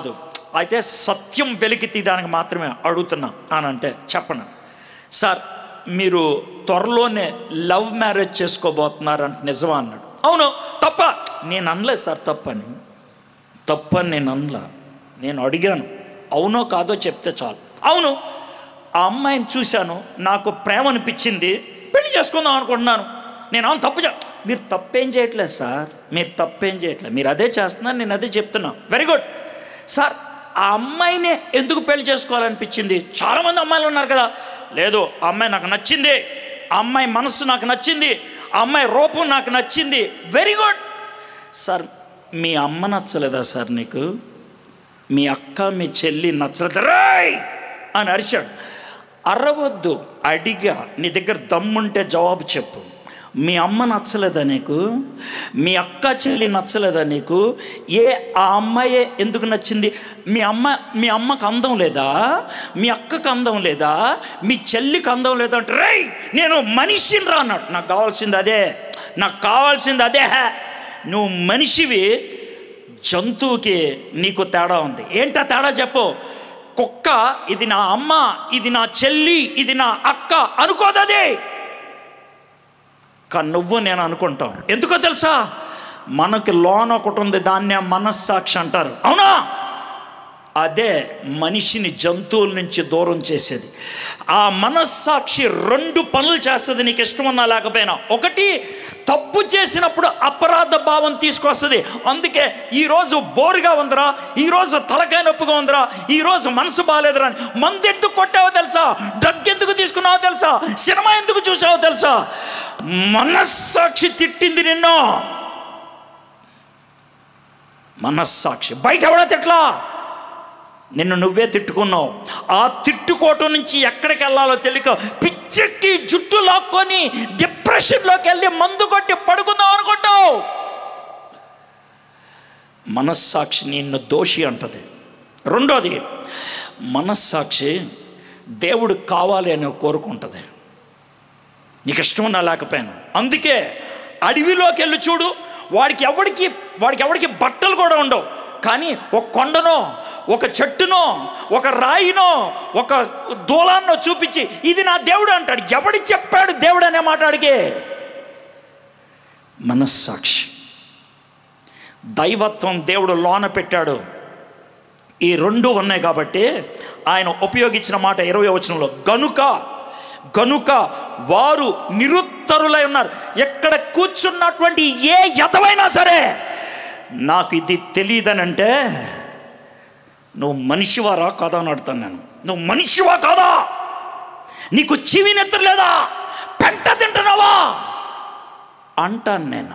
అయితే సత్యం వెలికి తీయడానికి మాత్రమే అడుగుతున్నా అని అంటే చెప్పను సార్ మీరు త్వరలోనే లవ్ మ్యారేజ్ చేసుకోబోతున్నారు అంటే నిజమా అన్నాడు అవును తప్ప నేను అనలేదు సార్ తప్పని తప్పని నేను అనలా నేను అడిగాను అవునో కాదో చెప్తే చాలు అవును ఆ అమ్మాయిని చూశాను నాకు ప్రేమ అనిపించింది పెళ్లి చేసుకుందాం అనుకుంటున్నాను నేను అవును తప్పు చే మీరు తప్పేం చేయట్లేదు సార్ మీరు తప్పేం చేయట్లేదు మీరు అదే చేస్తున్నారు నేను అదే చెప్తున్నా వెరీ గుడ్ సార్ ఆ అమ్మాయినే ఎందుకు పెళ్లి చేసుకోవాలనిపించింది చాలామంది అమ్మాయిలు ఉన్నారు కదా లేదు ఆ అమ్మాయి నాకు నచ్చింది ఆ అమ్మాయి మనసు నాకు నచ్చింది ఆ అమ్మాయి రూపం నాకు నచ్చింది వెరీ గుడ్ సార్ మీ అమ్మ నచ్చలేదా సార్ నీకు మీ అక్క మీ చెల్లి నచ్చలేదు రాయ్ అని అరిచాడు అరవద్దు అడిగా నీ దగ్గర దమ్ముంటే జవాబు చెప్పు మీ అమ్మ నచ్చలేదా నీకు మీ అక్క చెల్లి నచ్చలేదా నీకు ఏ ఆ అమ్మాయే ఎందుకు నచ్చింది మీ అమ్మ మీ అమ్మకు అందం లేదా మీ అక్కకు అందం లేదా మీ చెల్లికి అందం లేదా అంటే రేయ్ నేను మనిషిని రా అన్నాడు నాకు కావాల్సింది అదే నాకు కావాల్సింది అదే నువ్వు మనిషివి జంతువుకి నీకు తేడా ఉంది ఏంటా తేడా చెప్పు కుక్క ఇది నా అమ్మ ఇది నా చెల్లి ఇది నా అక్క అనుకోదది కానీ నువ్వు నేను అనుకుంటాం ఎందుకో తెలుసా మనకి లోన ఒకటి ఉంది దాన్నే మనస్సాక్షి అంటారు అవునా అదే మనిషిని జంతువుల నుంచి దూరం చేసేది ఆ మనస్సాక్షి రెండు పనులు చేస్తుంది నీకు ఇష్టం ఉన్నా లేకపోయినా ఒకటి తప్పు చేసినప్పుడు అపరాధ భావం తీసుకొస్తుంది అందుకే ఈరోజు బోరుగా ఉందిరా ఈరోజు తలకాయ నొప్పిగా ఉందిరా ఈరోజు మనసు బాగాలేదురా అని మందు ఎందుకు కొట్టావో తెలుసా డ్రగ్ ఎందుకు తీసుకున్నావో తెలుసా సినిమా ఎందుకు చూసావో తెలుసా మనస్సాక్షి తిట్టింది నిన్ను మనస్సాక్షి బయట ఎవడా తిట్లా నిన్ను నువ్వే తిట్టుకున్నావు ఆ తిట్టుకోవటం నుంచి ఎక్కడికి వెళ్ళాలో తెలియక పిచ్చెక్కి జుట్టు లాక్కొని డిప్రెషన్లోకి వెళ్ళి మందు కొట్టి పడుకుందాం అనుకుంటావు మనస్సాక్షి నిన్ను దోషి అంటది రెండోది మనస్సాక్షి దేవుడు కావాలి అని కోరుకుంటుంది నీకు ఇష్టం ఉన్నా లేకపోయినా అందుకే అడవిలోకి వెళ్ళి చూడు వాడికి ఎవడికి వాడికి ఎవడికి బట్టలు కూడా ఉండవు కానీ ఒక కొండనో ఒక చెట్టునో ఒక రాయినో ఒక దూలాన్నో చూపించి ఇది నా దేవుడు అంటాడు ఎవడి చెప్పాడు దేవుడు అనే మాట అడిగే మనస్సాక్షి దైవత్వం దేవుడు లోన పెట్టాడు ఈ రెండు ఉన్నాయి కాబట్టి ఆయన ఉపయోగించిన మాట ఇరవై వచనంలో గనుక గనుక వారు నిరుత్తరులై ఉన్నారు ఎక్కడ కూర్చున్నటువంటి ఏ యతమైనా సరే నాకు ఇది తెలియదనంటే నువ్వు మనిషివారా కాదా అని అడుగుతాను నేను నువ్వు మనిషివా కాదా నీకు చెవి నెత్తరు లేదా పెంట తింటున్నావా అంటాను నేను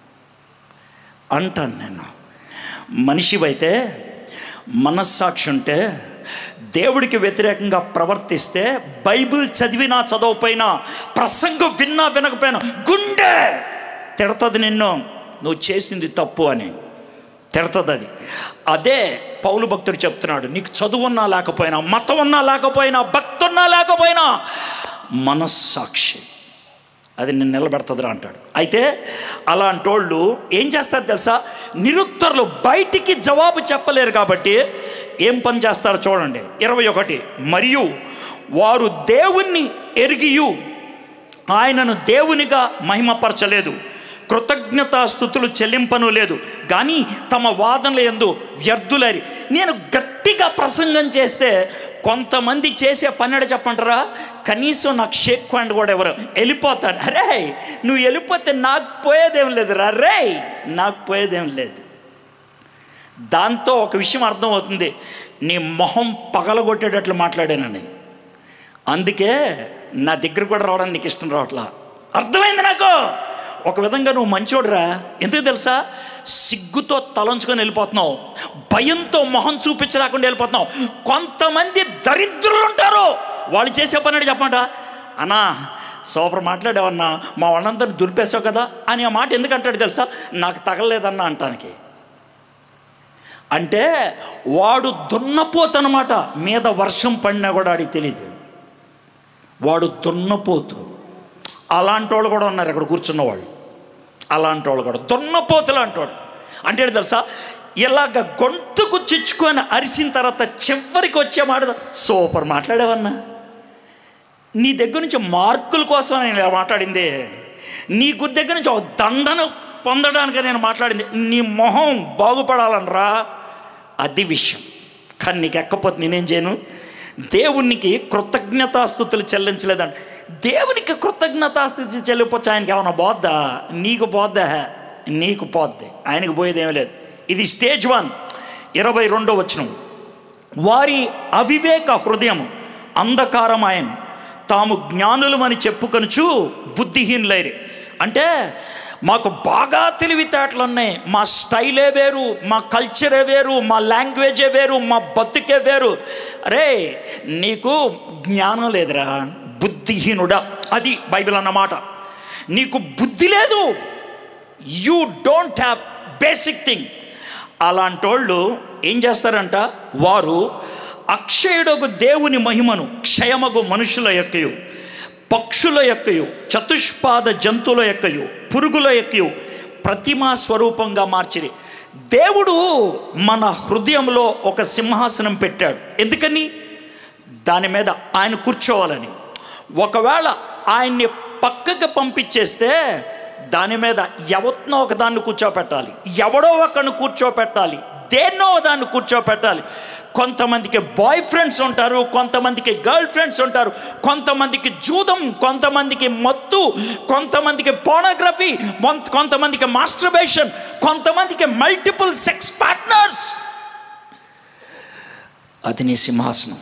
అంటాను నేను మనిషివైతే మనస్సాక్షి ఉంటే దేవుడికి వ్యతిరేకంగా ప్రవర్తిస్తే బైబిల్ చదివినా చదవపోయినా ప్రసంగం విన్నా వినకపోయినా గుండె తిడతది నిన్ను నువ్వు చేసింది తప్పు అని తిడతది అది అదే పౌలు భక్తుడు చెప్తున్నాడు నీకు చదువు ఉన్నా లేకపోయినా మతం ఉన్నా లేకపోయినా భక్తి ఉన్నా లేకపోయినా మనస్సాక్షి అది నేను నిలబెడుతుందిరా అంటాడు అయితే అలాంటి వాళ్ళు ఏం చేస్తారు తెలుసా నిరుత్తరులు బయటికి జవాబు చెప్పలేరు కాబట్టి ఏం పని చేస్తారో చూడండి ఇరవై ఒకటి మరియు వారు దేవుణ్ణి ఎరిగియు ఆయనను దేవునిగా మహిమపరచలేదు కృతజ్ఞతాస్థుతులు చెల్లింపను లేదు కానీ తమ వాదనలు ఎందు వ్యర్థులరి నేను గట్టిగా ప్రసంగం చేస్తే కొంతమంది చేసే పన్నెడ చెప్పంటారా కనీసం నాకు షేక్ హ్యాండ్ కూడా ఎవరు వెళ్ళిపోతాను అరే నువ్వు వెళ్ళిపోతే నాకు పోయేదేం లేదు రే నాకు పోయేదేం లేదు దాంతో ఒక విషయం అర్థమవుతుంది నీ మొహం పగలగొట్టేటట్లు మాట్లాడానని అందుకే నా దగ్గర కూడా రావడానికి నీకు ఇష్టం రావట్లా అర్థమైంది నాకు ఒక విధంగా నువ్వు మంచోడురా ఎందుకు తెలుసా సిగ్గుతో తలంచుకొని వెళ్ళిపోతున్నావు భయంతో మొహం చూపించలేకుండా వెళ్ళిపోతున్నావు కొంతమంది దరిద్రులు ఉంటారు వాళ్ళు చేసే పని అంటే చెప్పంట అన్నా సూపర్ మాట్లాడావన్నా మా వాళ్ళంతా దులిపేసావు కదా అని ఆ మాట ఎందుకంటాడు తెలుసా నాకు తగలలేదన్నా అంటానికి అంటే వాడు దున్నపోతనమాట మీద వర్షం పడినా కూడా ఆడికి తెలియదు వాడు దున్నపోతు అలాంటి వాళ్ళు కూడా ఉన్నారు ఇక్కడ కూర్చున్న వాళ్ళు అలాంటి వాళ్ళు కూడా దున్నపోతులు అంటాడు అంటే ఏంటి తెలుసా ఇలాగ గొంతుకు చిచ్చుకొని అరిసిన తర్వాత చివరికి వచ్చే మాట సూపర్ మాట్లాడావన్నా నీ దగ్గర నుంచి మార్కుల కోసం నేను ఇలా మాట్లాడింది నీ గురి దగ్గర నుంచి ఒక దండను పొందడానికి నేను మాట్లాడింది నీ మొహం బాగుపడాలనరా అది విషయం కానీ నీకు ఎక్కపోతే నేనేం చేయను దేవునికి కృతజ్ఞతాస్థుతులు చెల్లించలేదంట దేవునికి కృతజ్ఞతాస్థుతి చెల్లిపోతే ఆయనకి ఏమైనా పోద్దా నీకు పోద్దా నీకు పోద్ది ఆయనకు పోయేది ఏమీ లేదు ఇది స్టేజ్ వన్ ఇరవై రెండో వచనం వారి అవివేక హృదయం అంధకారమాయన్ తాము జ్ఞానులమని చెప్పుకొనుచు బుద్ధిహీనులైరి అంటే మాకు బాగా తెలివితేటలు ఉన్నాయి మా స్టైలే వేరు మా కల్చరే వేరు మా లాంగ్వేజే వేరు మా బతుకే వేరు అరే నీకు జ్ఞానం లేదురా బుద్ధిహీనుడా అది బైబిల్ అన్నమాట నీకు బుద్ధి లేదు you don't have basic thing అలాంటి వాళ్ళు ఏం చేస్తారంట వారు అక్షయుడకు దేవుని మహిమను క్షయమగు మనుషుల యొక్కయు పక్షుల యొక్కయు చతుష్పాద జంతువుల యొక్కయు పురుగుల యొక్కయు ప్రతిమా స్వరూపంగా మార్చిరి దేవుడు మన హృదయంలో ఒక సింహాసనం పెట్టాడు ఎందుకని దాని మీద ఆయన కూర్చోవాలని ఒకవేళ ఆయన్ని పక్కకి పంపించేస్తే దాని మీద ఎవరినో ఒక దాన్ని కూర్చోపెట్టాలి ఎవడో ఒకరిని కూర్చోపెట్టాలి దేన్నో దాన్ని కూర్చోపెట్టాలి కొంతమందికి బాయ్ ఫ్రెండ్స్ ఉంటారు కొంతమందికి గర్ల్ ఫ్రెండ్స్ ఉంటారు కొంతమందికి జూదం కొంతమందికి మత్తు కొంతమందికి పోనోగ్రఫీ కొంతమందికి మాస్టర్బేషన్ కొంతమందికి మల్టిపుల్ సెక్స్ పార్ట్నర్స్ అది నీ సింహాసనం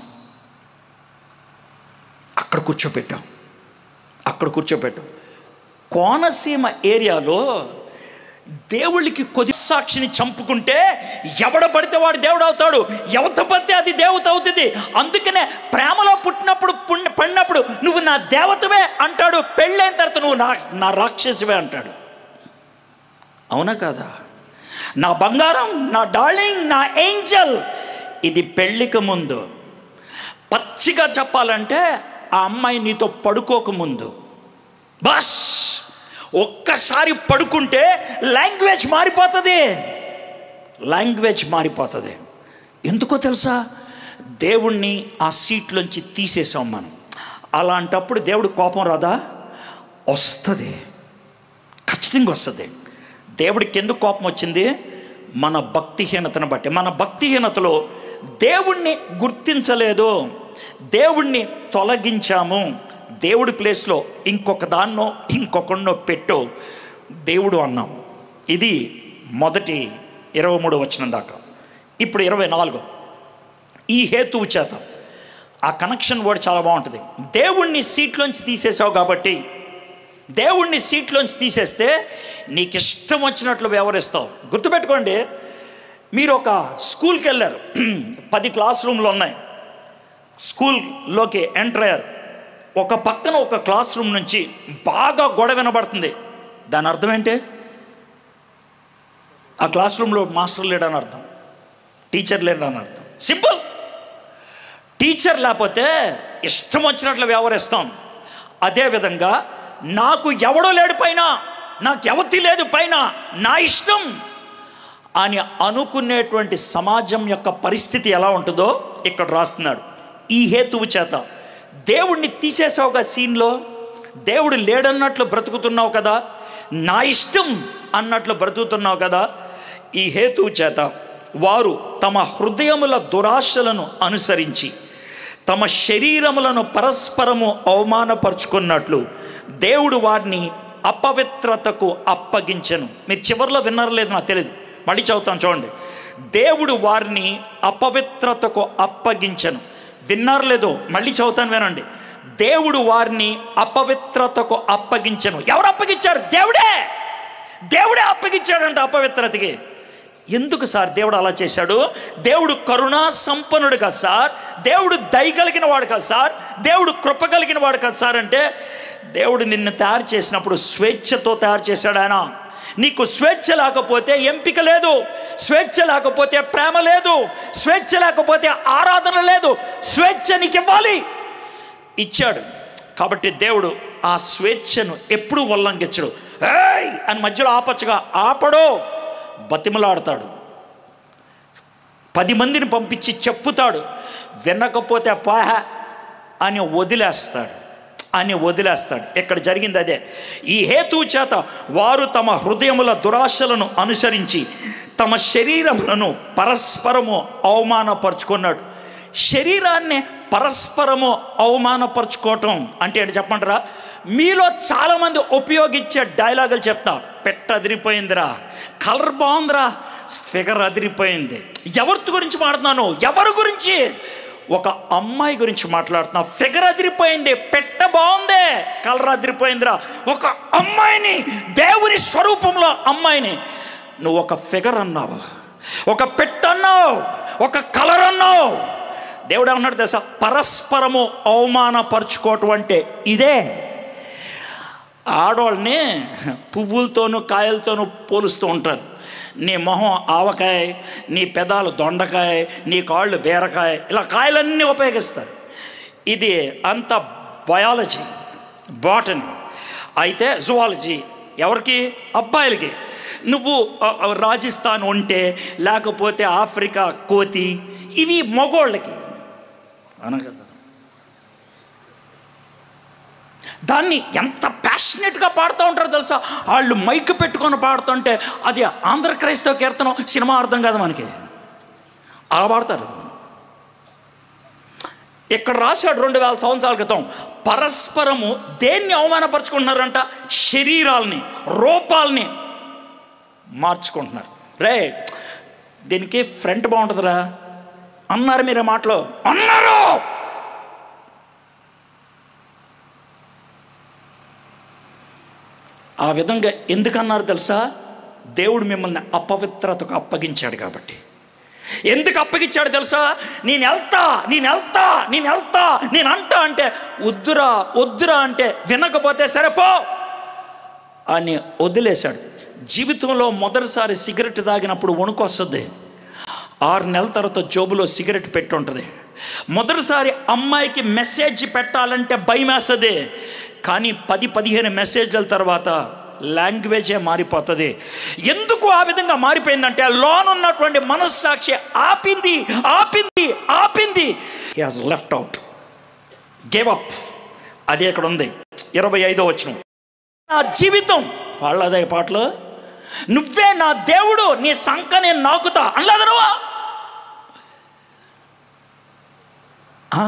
అక్కడ కూర్చోపెట్టాం అక్కడ కూర్చోపెట్టాం కోనసీమ ఏరియాలో దేవుళ్ళకి కొద్ది సాక్షిని చంపుకుంటే ఎవడ పడితే వాడు దేవుడు అవుతాడు ఎవత పడితే అది దేవత అవుతుంది అందుకనే ప్రేమలో పుట్టినప్పుడు పుణ్య పడినప్పుడు నువ్వు నా దేవతవే అంటాడు పెళ్ళైన తర్వాత నువ్వు నా నా రాక్షసివే అంటాడు అవునా కాదా నా బంగారం నా డార్లింగ్ నా ఏంజల్ ఇది పెళ్ళికి ముందు పచ్చిగా చెప్పాలంటే ఆ అమ్మాయి నీతో పడుకోకముందు బస్ ఒక్కసారి పడుకుంటే లాంగ్వేజ్ మారిపోతుంది లాంగ్వేజ్ మారిపోతుంది ఎందుకో తెలుసా దేవుణ్ణి ఆ సీట్లోంచి తీసేసాం మనం అలాంటప్పుడు దేవుడు కోపం రాదా వస్తుంది ఖచ్చితంగా వస్తుంది దేవుడికి ఎందుకు కోపం వచ్చింది మన భక్తిహీనతను బట్టి మన భక్తిహీనతలో దేవుణ్ణి గుర్తించలేదు దేవుణ్ణి తొలగించాము దేవుడి ప్లేస్లో ఇంకొక దాన్నో ఇంకొకన్నో పెట్టో దేవుడు అన్నాం ఇది మొదటి ఇరవై మూడు వచ్చిన దాకా ఇప్పుడు ఇరవై నాలుగు ఈ హేతువు చేత ఆ కనెక్షన్ వర్డ్ చాలా బాగుంటుంది దేవుణ్ణి సీట్లోంచి తీసేసావు కాబట్టి దేవుణ్ణి సీట్లోంచి తీసేస్తే నీకు ఇష్టం వచ్చినట్లు వ్యవహరిస్తావు గుర్తుపెట్టుకోండి మీరు ఒక స్కూల్కి వెళ్ళారు పది క్లాస్ రూమ్లు ఉన్నాయి స్కూల్లోకి ఎంటర్ అయ్యారు ఒక పక్కన ఒక క్లాస్ రూమ్ నుంచి బాగా గొడవ వినబడుతుంది దాని అర్థం ఏంటి ఆ క్లాస్ రూమ్లో మాస్టర్ లేడని అర్థం టీచర్ లేడని అర్థం సింపుల్ టీచర్ లేకపోతే ఇష్టం వచ్చినట్లు వ్యవహరిస్తాం అదేవిధంగా నాకు ఎవడో లేడు పైన నాకు ఎవతి లేదు పైన నా ఇష్టం అని అనుకునేటువంటి సమాజం యొక్క పరిస్థితి ఎలా ఉంటుందో ఇక్కడ రాస్తున్నాడు ఈ హేతువు చేత దేవుణ్ణి తీసేసావుగా సీన్లో దేవుడు లేడన్నట్లు బ్రతుకుతున్నావు కదా నా ఇష్టం అన్నట్లు బ్రతుకుతున్నావు కదా ఈ హేతువు చేత వారు తమ హృదయముల దురాశలను అనుసరించి తమ శరీరములను పరస్పరము అవమానపరుచుకున్నట్లు దేవుడు వారిని అపవిత్రతకు అప్పగించెను మీరు చివరిలో విన్నారో లేదు నాకు తెలియదు మళ్ళీ చదువుతాను చూడండి దేవుడు వారిని అపవిత్రతకు అప్పగించెను విన్నారు లేదో మళ్ళీ చదువుతాను వినండి దేవుడు వారిని అపవిత్రతకు అప్పగించెను ఎవరు అప్పగించారు దేవుడే దేవుడే అప్పగించాడంట అపవిత్రతకి ఎందుకు సార్ దేవుడు అలా చేశాడు దేవుడు కరుణా సంపన్నుడు కదా సార్ దేవుడు దయ కలిగిన వాడు కదా సార్ దేవుడు కృప కలిగిన వాడు కదా సార్ అంటే దేవుడు నిన్ను తయారు చేసినప్పుడు స్వేచ్ఛతో తయారు చేశాడు ఆయన నీకు స్వేచ్ఛ లేకపోతే ఎంపిక లేదు స్వేచ్ఛ లేకపోతే ప్రేమ లేదు స్వేచ్ఛ లేకపోతే ఆరాధన లేదు స్వేచ్ఛ నీకు ఇవ్వాలి ఇచ్చాడు కాబట్టి దేవుడు ఆ స్వేచ్ఛను ఎప్పుడు ఉల్లంఘించడు ఏయ్ అని మధ్యలో ఆపచ్చుగా ఆపడో బతిమలాడతాడు పది మందిని పంపించి చెప్పుతాడు వినకపోతే పాహ అని వదిలేస్తాడు అని వదిలేస్తాడు ఇక్కడ జరిగింది అదే ఈ హేతువు చేత వారు తమ హృదయముల దురాశలను అనుసరించి తమ శరీరములను పరస్పరము అవమానపరుచుకున్నాడు శరీరాన్ని పరస్పరము అవమానపరుచుకోవటం అంటే ఏంటి చెప్పంటారా మీలో చాలామంది ఉపయోగించే డైలాగులు చెప్తా పెట్ట అదిరిపోయిందిరా కలర్ బాగుందిరా ఫిగర్ అదిరిపోయింది ఎవరి గురించి మాట్లాడుతున్నాను ఎవరి గురించి ఒక అమ్మాయి గురించి మాట్లాడుతున్నా ఫిగర్ అదిరిపోయింది పెట్ట బాగుంది కలర్ అదిరిపోయిందిరా ఒక అమ్మాయిని దేవుని స్వరూపంలో అమ్మాయిని నువ్వు ఒక ఫిగర్ అన్నావు ఒక పెట్ట అన్నావు ఒక కలర్ అన్నావు దేవుడు ఏమన్నాడు తెలుసా పరస్పరము అవమానపరుచుకోవటం అంటే ఇదే ఆడవాళ్ళని పువ్వులతోనూ కాయలతోనూ పోలుస్తూ ఉంటారు నీ మొహం ఆవకాయ నీ పెదాలు దొండకాయ నీ కాళ్ళు బీరకాయ ఇలా కాయలన్నీ ఉపయోగిస్తారు ఇది అంత బయాలజీ బాటనీ అయితే జువాలజీ ఎవరికి అబ్బాయిలకి నువ్వు ఆ, ఆ, రాజస్థాన్ ఉంటే లేకపోతే ఆఫ్రికా కోతి ఇవి మగోళ్ళకి అవునా కదా దాన్ని ఎంత ప్యాషనెట్గా పాడుతూ ఉంటారో తెలుసా వాళ్ళు మైక్ పెట్టుకొని పాడుతుంటే అది ఆంధ్ర క్రైస్తవ కీర్తనం సినిమా అర్థం కాదు మనకి అలా పాడతారు ఇక్కడ రాశాడు రెండు వేల సంవత్సరాల క్రితం పరస్పరము దేన్ని అవమానపరుచుకుంటున్నారంట శరీరాల్ని రూపాల్ని మార్చుకుంటున్నారు రే దీనికి ఫ్రంట్ బాగుంటుందిరా అన్నారు మీరే మాటలో అన్నారు ఆ విధంగా ఎందుకన్నారు తెలుసా దేవుడు మిమ్మల్ని అపవిత్రతకు అప్పగించాడు కాబట్టి ఎందుకు అప్పగించాడు తెలుసా నేను వెళ్తా నేను వెళ్తా నేను వెళ్తా నేను అంటా అంటే వద్దురా వద్దురా అంటే వినకపోతే సరే పో అని వదిలేశాడు జీవితంలో మొదటిసారి సిగరెట్ తాగినప్పుడు వణుకు వస్తుంది ఆరు నెలల తర్వాత జోబులో సిగరెట్ పెట్టి ఉంటుంది మొదటిసారి అమ్మాయికి మెసేజ్ పెట్టాలంటే భయం వేస్తుంది కానీ పది పదిహేను మెసేజ్ల తర్వాత లాంగ్వేజే మారిపోతుంది ఎందుకు ఆ విధంగా మారిపోయిందంటే లోన్ ఉన్నటువంటి మనస్సాక్షి ఆపింది ఆపింది ఆపింది he has left out gave up అది ఇక్కడ ఉంది ఇరవై ఐదో వచ్చిన నా జీవితం పాడలేదా ఈ పాటలు నువ్వే నా దేవుడు నీ సంఖ నేను నాకుతా అనలేదు నువ్వా ఆ,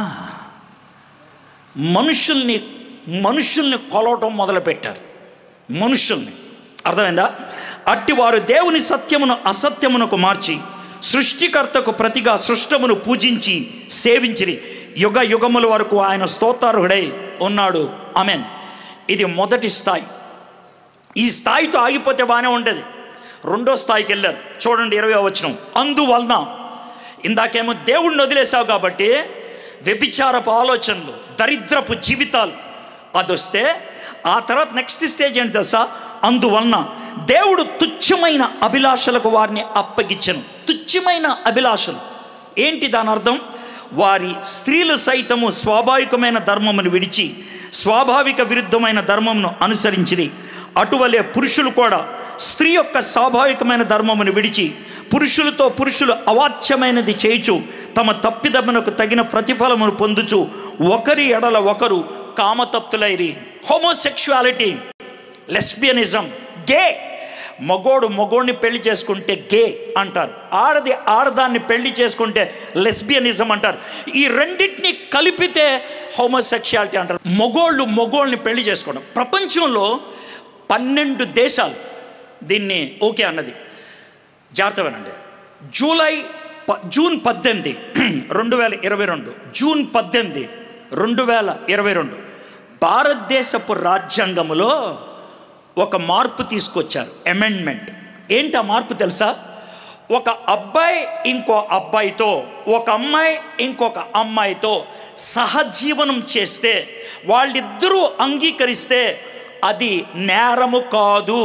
మనుషుల్ని మనుషుల్ని కొలవటం మొదలుపెట్టారు మనుషుల్ని అర్థమైందా అట్టివారు దేవుని సత్యమును అసత్యమునకు మార్చి సృష్టికర్తకు ప్రతిగా సృష్టమును పూజించి సేవించిరి యుగ యుగముల వరకు ఆయన స్తోత్రార్హుడై ఉన్నాడు అమెన్ ఇది మొదటి స్థాయి ఈ స్థాయితో ఆగిపోతే బాగానే ఉండేది రెండో స్థాయికి వెళ్ళారు చూడండి ఇరవై వచ్చిన అందువలన ఇందాకేమో దేవుడిని వదిలేసావు కాబట్టి వ్యభిచారపు ఆలోచనలు దరిద్రపు జీవితాలు అది వస్తే ఆ తర్వాత నెక్స్ట్ స్టేజ్ ఏంటి తెలుసా అందువలన దేవుడు తుచ్చమైన అభిలాషలకు వారిని అప్పగించను తుచ్చమైన అభిలాషలు ఏంటి దాని అర్థం వారి స్త్రీలు సైతము స్వాభావికమైన ధర్మమును విడిచి స్వాభావిక విరుద్ధమైన ధర్మమును అనుసరించిది అటువలే పురుషులు కూడా స్త్రీ యొక్క స్వాభావికమైన ధర్మమును విడిచి పురుషులతో పురుషులు అవాచ్యమైనది చేయుచు తమ తప్పిదమునకు తగిన ప్రతిఫలమును పొందుచు ఒకరి ఎడల ఒకరు కామతప్తులైరి హోమోసెక్షువాలిటీ లెస్బియనిజం గే మగోడు మగోడిని పెళ్లి చేసుకుంటే గే అంటారు ఆడది ఆడదాన్ని పెళ్లి చేసుకుంటే లెస్బియనిజం అంటారు ఈ రెండింటిని కలిపితే హోమోసెక్షువాలిటీ అంటారు మగోళ్ళు మగోళ్ళని పెళ్లి చేసుకోవడం ప్రపంచంలో పన్నెండు దేశాలు దీన్ని ఓకే అన్నది జాగ్రత్త వినండి జూలై ప జూన్ పద్దెనిమిది రెండు వేల ఇరవై రెండు జూన్ పద్దెనిమిది రెండు వేల ఇరవై రెండు భారతదేశపు రాజ్యాంగములో ఒక మార్పు తీసుకొచ్చారు అమెండ్మెంట్ ఏంటి ఆ మార్పు తెలుసా ఒక అబ్బాయి ఇంకో అబ్బాయితో ఒక అమ్మాయి ఇంకొక అమ్మాయితో సహజీవనం చేస్తే వాళ్ళిద్దరూ అంగీకరిస్తే అది నేరము కాదు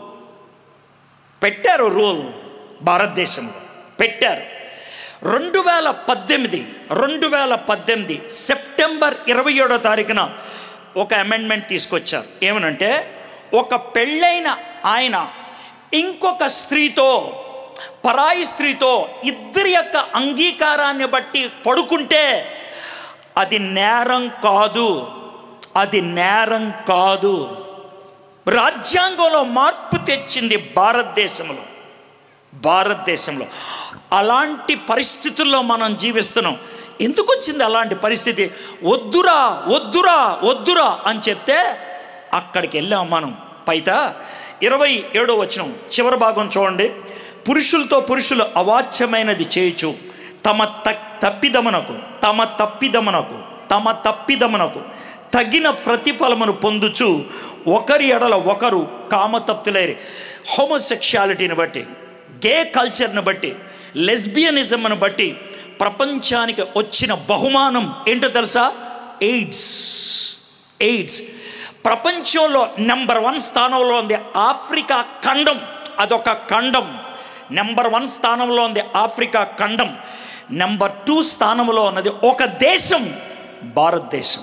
పెట్టారు రూల్ భారతదేశంలో పెట్టారు రెండు వేల పద్దెనిమిది రెండు వేల పద్దెనిమిది సెప్టెంబర్ ఇరవై ఏడో తారీఖున ఒక అమెండ్మెంట్ తీసుకొచ్చారు ఏమనంటే ఒక పెళ్ళైన ఆయన ఇంకొక స్త్రీతో పరాయి స్త్రీతో ఇద్దరి యొక్క అంగీకారాన్ని బట్టి పడుకుంటే అది నేరం కాదు అది నేరం కాదు రాజ్యాంగంలో మార్పు తెచ్చింది భారతదేశంలో భారతదేశంలో అలాంటి పరిస్థితుల్లో మనం జీవిస్తున్నాం ఎందుకు వచ్చింది అలాంటి పరిస్థితి వద్దురా వద్దురా వద్దురా అని చెప్తే అక్కడికి వెళ్ళాం మనం పైత ఇరవై ఏడో వచనం చివరి భాగం చూడండి పురుషులతో పురుషులు అవాచ్యమైనది చేయుచు తమ త తప్పిదమునకు తమ తప్పిదమునకు తమ తప్పిదమునకు తగిన ప్రతిఫలమును పొందుచు ఒకరి ఎడల ఒకరు కామతప్తులేరి హోమోసెక్షువాలిటీని బట్టి గే కల్చర్ని బట్టి లెస్బియనిజంను బట్టి ప్రపంచానికి వచ్చిన బహుమానం ఏంటో తెలుసా ఎయిడ్స్ ఎయిడ్స్ ప్రపంచంలో నెంబర్ వన్ స్థానంలో ఉంది ఆఫ్రికా ఖండం అదొక ఖండం నెంబర్ వన్ స్థానంలో ఉంది ఆఫ్రికా ఖండం నెంబర్ టూ స్థానంలో ఉన్నది ఒక దేశం భారతదేశం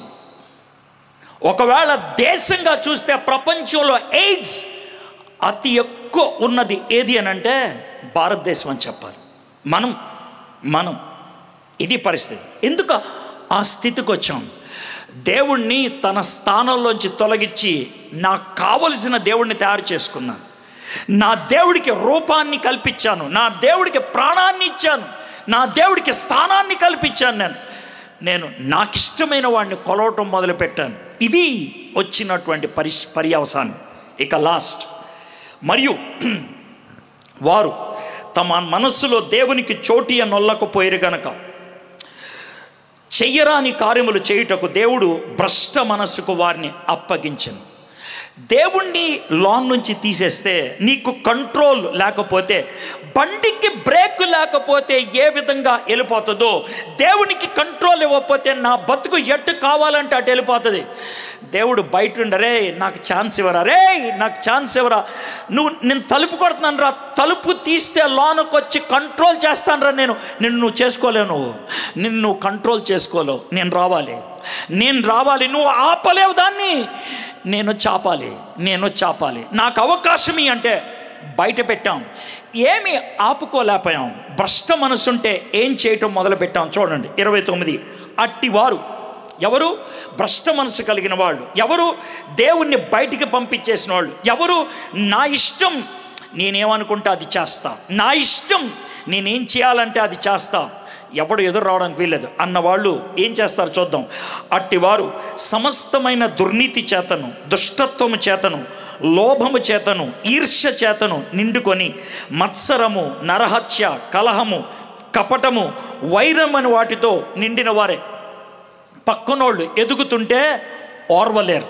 ఒకవేళ దేశంగా చూస్తే ప్రపంచంలో ఎయిడ్స్ అతి ఎక్కువ ఉన్నది ఏది అని అంటే భారతదేశం అని చెప్పాలి మనం మనం ఇది పరిస్థితి ఎందుకు ఆ స్థితికి వచ్చాం దేవుణ్ణి తన స్థానంలోంచి తొలగించి నాకు కావలసిన దేవుణ్ణి తయారు చేసుకున్నాను నా దేవుడికి రూపాన్ని కల్పించాను నా దేవుడికి ప్రాణాన్ని ఇచ్చాను నా దేవుడికి స్థానాన్ని కల్పించాను నేను నేను నాకు ఇష్టమైన వాడిని కొలవటం మొదలుపెట్టాను ఇది వచ్చినటువంటి పరి పర్యవసానం ఇక లాస్ట్ మరియు వారు తమ మనస్సులో దేవునికి చోటి నొల్లకపోయారు గనక చెయ్యరాని కార్యములు చేయుటకు దేవుడు భ్రష్ట మనస్సుకు వారిని అప్పగించను దేవుణ్ణి లాన్ నుంచి తీసేస్తే నీకు కంట్రోల్ లేకపోతే బండికి బ్రేక్ లేకపోతే ఏ విధంగా వెళ్ళిపోతుందో దేవునికి కంట్రోల్ ఇవ్వకపోతే నా బతుకు ఎట్టు కావాలంటే అటు వెళ్ళిపోతుంది దేవుడు బయట ఉండరే నాకు ఛాన్స్ ఇవ్వరా రే నాకు ఛాన్స్ ఇవ్వరా నువ్వు నేను తలుపు కొడుతున్నాను రా తలుపు తీస్తే లోనకు వచ్చి కంట్రోల్ చేస్తాను రా నేను నిన్ను నువ్వు చేసుకోలేవు నువ్వు నిన్ను నువ్వు కంట్రోల్ చేసుకోలేవు నేను రావాలి నేను రావాలి నువ్వు ఆపలేవు దాన్ని నేను చాపాలి నేను చాపాలి నాకు అవకాశం ఇయ్యి అంటే బయట పెట్టాం ఏమి ఆపుకోలేకపోయాం భ్రష్ట మనసుంటే ఏం చేయటం మొదలు పెట్టాం చూడండి ఇరవై తొమ్మిది అట్టివారు ఎవరు భ్రష్ట మనసు కలిగిన వాళ్ళు ఎవరు దేవుణ్ణి బయటికి పంపించేసిన వాళ్ళు ఎవరు నా ఇష్టం నేనేమనుకుంటే అది చేస్తా నా ఇష్టం నేనేం చేయాలంటే అది చేస్తా ఎవడు ఎదురు రావడానికి వీల్లేదు అన్నవాళ్ళు ఏం చేస్తారు చూద్దాం అట్టివారు సమస్తమైన దుర్నీతి చేతను దుష్టత్వము చేతను లోభము చేతను ఈర్ష్య చేతను నిండుకొని మత్సరము నరహత్య కలహము కపటము వైరమని వాటితో నిండిన వారే పక్కనోళ్ళు ఎదుగుతుంటే ఓర్వలేరు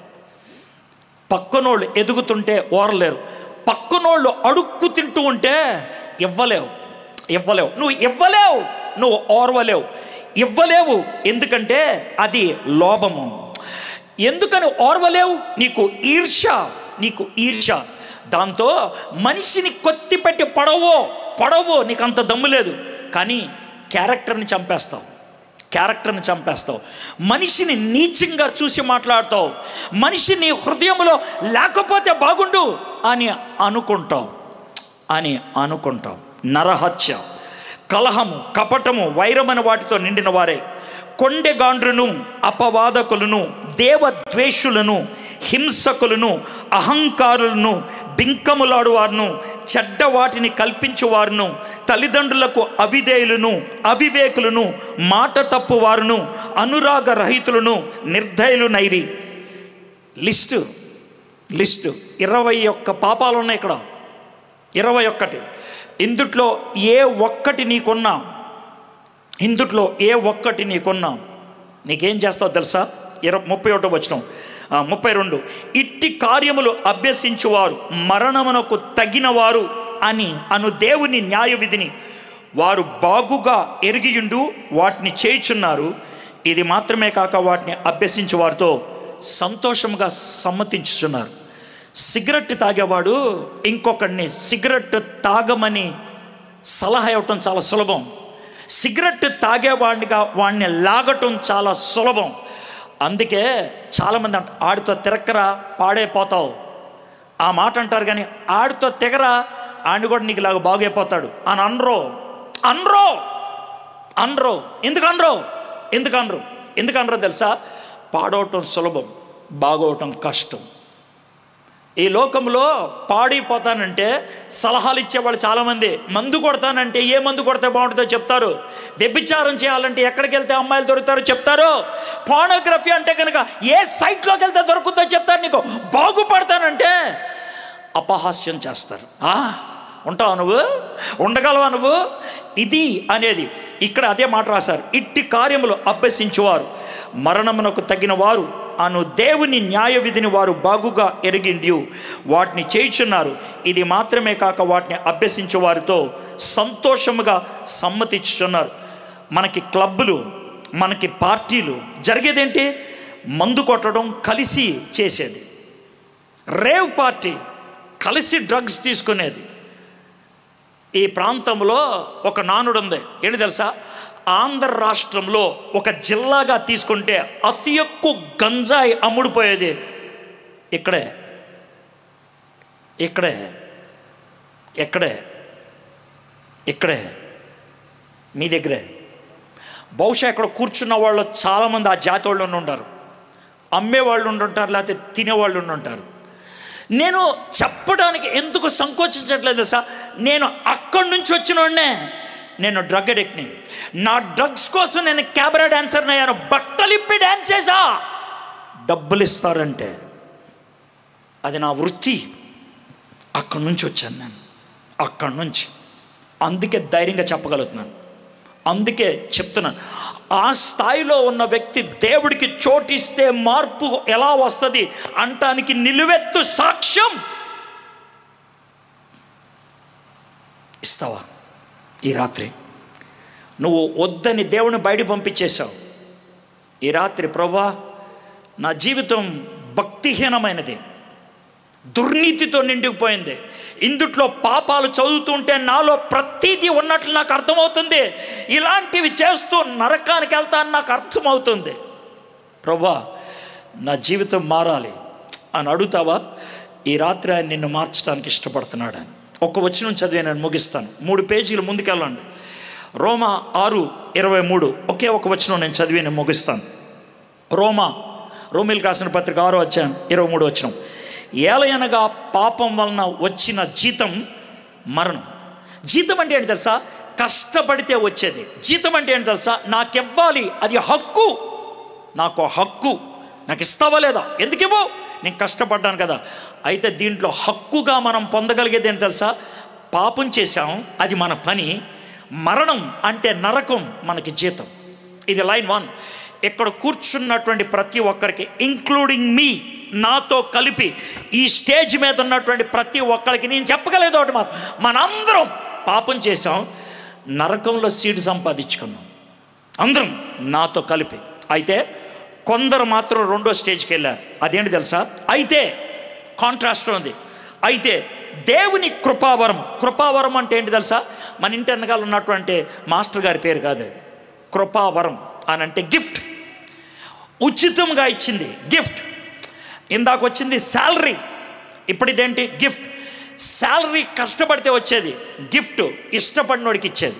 పక్కనోళ్ళు ఎదుగుతుంటే ఓరలేరు పక్కనోళ్ళు అడుక్కు తింటూ ఉంటే ఇవ్వలేవు ఇవ్వలేవు నువ్వు ఇవ్వలేవు నువ్వు ఓర్వలేవు ఇవ్వలేవు ఎందుకంటే అది లోభము ఎందుకని ఓర్వలేవు నీకు ఈర్ష నీకు ఈర్ష దాంతో మనిషిని కొత్తి పెట్టి పడవో పడవో నీకు అంత దమ్ము లేదు కానీ క్యారెక్టర్ని చంపేస్తావు క్యారెక్టర్ని చంపేస్తావు మనిషిని నీచంగా చూసి మాట్లాడతావు మనిషి నీ హృదయంలో లేకపోతే బాగుండు అని అనుకుంటావు అని అనుకుంటావు నరహత్య కలహము కపటము వైరమైన వాటితో నిండిన వారే కొండెగాండ్రును అపవాదకులను దేవద్వేషులను హింసకులను అహంకారులను బింకములాడువారును చెడ్డ వాటిని కల్పించువారును తల్లిదండ్రులకు అవిధేయులను అవివేకులను మాట తప్పు వారును అనురాగ రహితులను నిర్దయులు నైరి లిస్టు లిస్టు ఇరవై ఒక్క పాపాలు ఉన్నాయి ఇక్కడ ఇరవై ఒక్కటి ఇందుట్లో ఏ ఒక్కటి నీకున్నా ఇందుట్లో ఏ ఒక్కటి నీకున్నా నీకేం చేస్తావు తెలుసా ఇరవై ముప్పై ఒకటో వచ్చిన ముప్పై రెండు ఇట్టి కార్యములు అభ్యసించువారు మరణమునకు తగినవారు అని అను దేవుని న్యాయ విధిని వారు బాగుగా ఎరిగియుండు వాటిని చేయుచున్నారు ఇది మాత్రమే కాక వాటిని అభ్యసించు వారితో సంతోషంగా సమ్మతించుచున్నారు సిగరెట్ తాగేవాడు ఇంకొకడిని సిగరెట్ తాగమని సలహా ఇవ్వటం చాలా సులభం సిగరెట్ తాగేవాడిగా వాడిని లాగటం చాలా సులభం అందుకే చాలామంది అంట ఆడితో తిరక్కరా పాడైపోతావు ఆ మాట అంటారు కానీ ఆడితో తెగరా ఆయన కూడా నీకు ఇలాగ బాగైపోతాడు అని అనరో అనరో అనరో ఎందుకు అనరో ఎందుకు అనరు ఎందుకు అనరో తెలుసా పాడవటం సులభం బాగోవటం కష్టం ఈ లోకంలో పాడైపోతానంటే సలహాలు ఇచ్చేవాళ్ళు చాలామంది మందు కొడతానంటే ఏ మందు కొడితే బాగుంటుందో చెప్తారు వ్యభిచారం చేయాలంటే ఎక్కడికి వెళ్తే అమ్మాయిలు దొరుకుతారో చెప్తారు పానోగ్రఫీ అంటే కనుక ఏ సైట్లోకి వెళ్తే దొరుకుతుందో చెప్తారు నీకు బాగుపడతానంటే అపహాస్యం చేస్తారు ఆ, ఉంటావా నువ్వు ఉండగలవా నువ్వు ఇది అనేది ఇక్కడ అదే మాట రాశారు ఇట్టి కార్యములు అభ్యసించువారు మరణమునకు తగిన వారు అను దేవుని న్యాయ విధిని వారు బాగుగా ఎరిగిండి వాటిని చేయుచున్నారు ఇది మాత్రమే కాక వాటిని అభ్యసించే వారితో సంతోషముగా సమ్మతించుచున్నారు మనకి క్లబ్బులు మనకి పార్టీలు జరిగేదేంటి మందు కొట్టడం కలిసి చేసేది రేవ్ పార్టీ కలిసి డ్రగ్స్ తీసుకునేది ఈ ప్రాంతంలో ఒక నానుడు ఉంది ఏంటి తెలుసా ఆంధ్ర రాష్ట్రంలో ఒక జిల్లాగా తీసుకుంటే అతి ఎక్కువ గంజాయి అమ్ముడుపోయేది ఇక్కడే ఇక్కడే ఇక్కడే ఇక్కడే మీ దగ్గరే బహుశా ఇక్కడ కూర్చున్న వాళ్ళు చాలామంది ఆ జాతి వాళ్ళు ఉండి ఉంటారు అమ్మేవాళ్ళు ఉండి ఉంటారు లేకపోతే తినేవాళ్ళు ఉండి ఉంటారు నేను చెప్పడానికి ఎందుకు సంకోచించట్లేదు సార్ నేను అక్కడి నుంచి వచ్చినోడనే నేను డ్రగ్ అడిక్ట్ని నా డ్రగ్స్ కోసం నేను క్యాబరా డాన్సర్ని అయ్యాను బట్టలిప్పి డ్యాన్స్ చేసా డబ్బులు ఇస్తారంటే అది నా వృత్తి అక్కడి నుంచి వచ్చాను నేను అక్కడి నుంచి అందుకే ధైర్యంగా చెప్పగలుగుతున్నాను అందుకే చెప్తున్నాను ఆ స్థాయిలో ఉన్న వ్యక్తి దేవుడికి చోటిస్తే మార్పు ఎలా వస్తుంది అంటానికి నిలువెత్తు సాక్ష్యం ఇస్తావా ఈ రాత్రి నువ్వు వద్దని దేవుని బయట పంపించేశావు ఈ రాత్రి ప్రభా నా జీవితం భక్తిహీనమైనది దుర్నీతితో నిండిపోయింది ఇందుట్లో పాపాలు చదువుతుంటే నాలో ప్రతీది ఉన్నట్లు నాకు అర్థమవుతుంది ఇలాంటివి చేస్తూ నరకానికి వెళ్తాను నాకు అర్థమవుతుంది ప్రభా నా జీవితం మారాలి అని అడుగుతావా ఈ రాత్రి ఆయన నిన్ను మార్చడానికి ఇష్టపడుతున్నాడు అని ఒక్క వచనం చదివి నేను ముగిస్తాను మూడు పేజీలు ముందుకెళ్ళండి రోమా ఆరు ఇరవై మూడు ఒకే ఒక వచనం నేను చదివి నేను ముగిస్తాను రోమా రోమిల్ రాసిన పత్రిక ఆరో వచ్చాను ఇరవై మూడు వచ్చిన ఏలయనగా పాపం వలన వచ్చిన జీతం మరణం జీతం అంటే ఏంటి తెలుసా కష్టపడితే వచ్చేది జీతం అంటే ఏంటి తెలుసా నాకివ్వాలి అది హక్కు నాకు హక్కు నాకు ఇస్తావా లేదా ఎందుకు ఇవ్వు నేను కష్టపడ్డాను కదా అయితే దీంట్లో హక్కుగా మనం పొందగలిగేది ఏంటి తెలుసా పాపం చేశాం అది మన పని మరణం అంటే నరకం మనకి జీతం ఇది లైన్ వన్ ఇక్కడ కూర్చున్నటువంటి ప్రతి ఒక్కరికి ఇంక్లూడింగ్ మీ నాతో కలిపి ఈ స్టేజ్ మీద ఉన్నటువంటి ప్రతి ఒక్కరికి నేను చెప్పగలేదు ఒకటి మాత్రం మనందరం పాపం చేసాం నరకంలో సీటు సంపాదించుకున్నాం అందరం నాతో కలిపి అయితే కొందరు మాత్రం రెండో స్టేజ్కి వెళ్ళారు అదేంటి తెలుసా అయితే కాంట్రాస్ట్ ఉంది అయితే దేవుని కృపావరం కృపావరం అంటే ఏంటి తెలుసా మన ఇంటి వెనకాల ఉన్నటువంటి మాస్టర్ గారి పేరు కాదు అది కృపావరం అని అంటే గిఫ్ట్ ఉచితంగా ఇచ్చింది గిఫ్ట్ ఇందాక వచ్చింది శాలరీ ఇప్పుడు ఇదేంటి గిఫ్ట్ శాలరీ కష్టపడితే వచ్చేది గిఫ్ట్ ఇష్టపడినోడికి ఇచ్చేది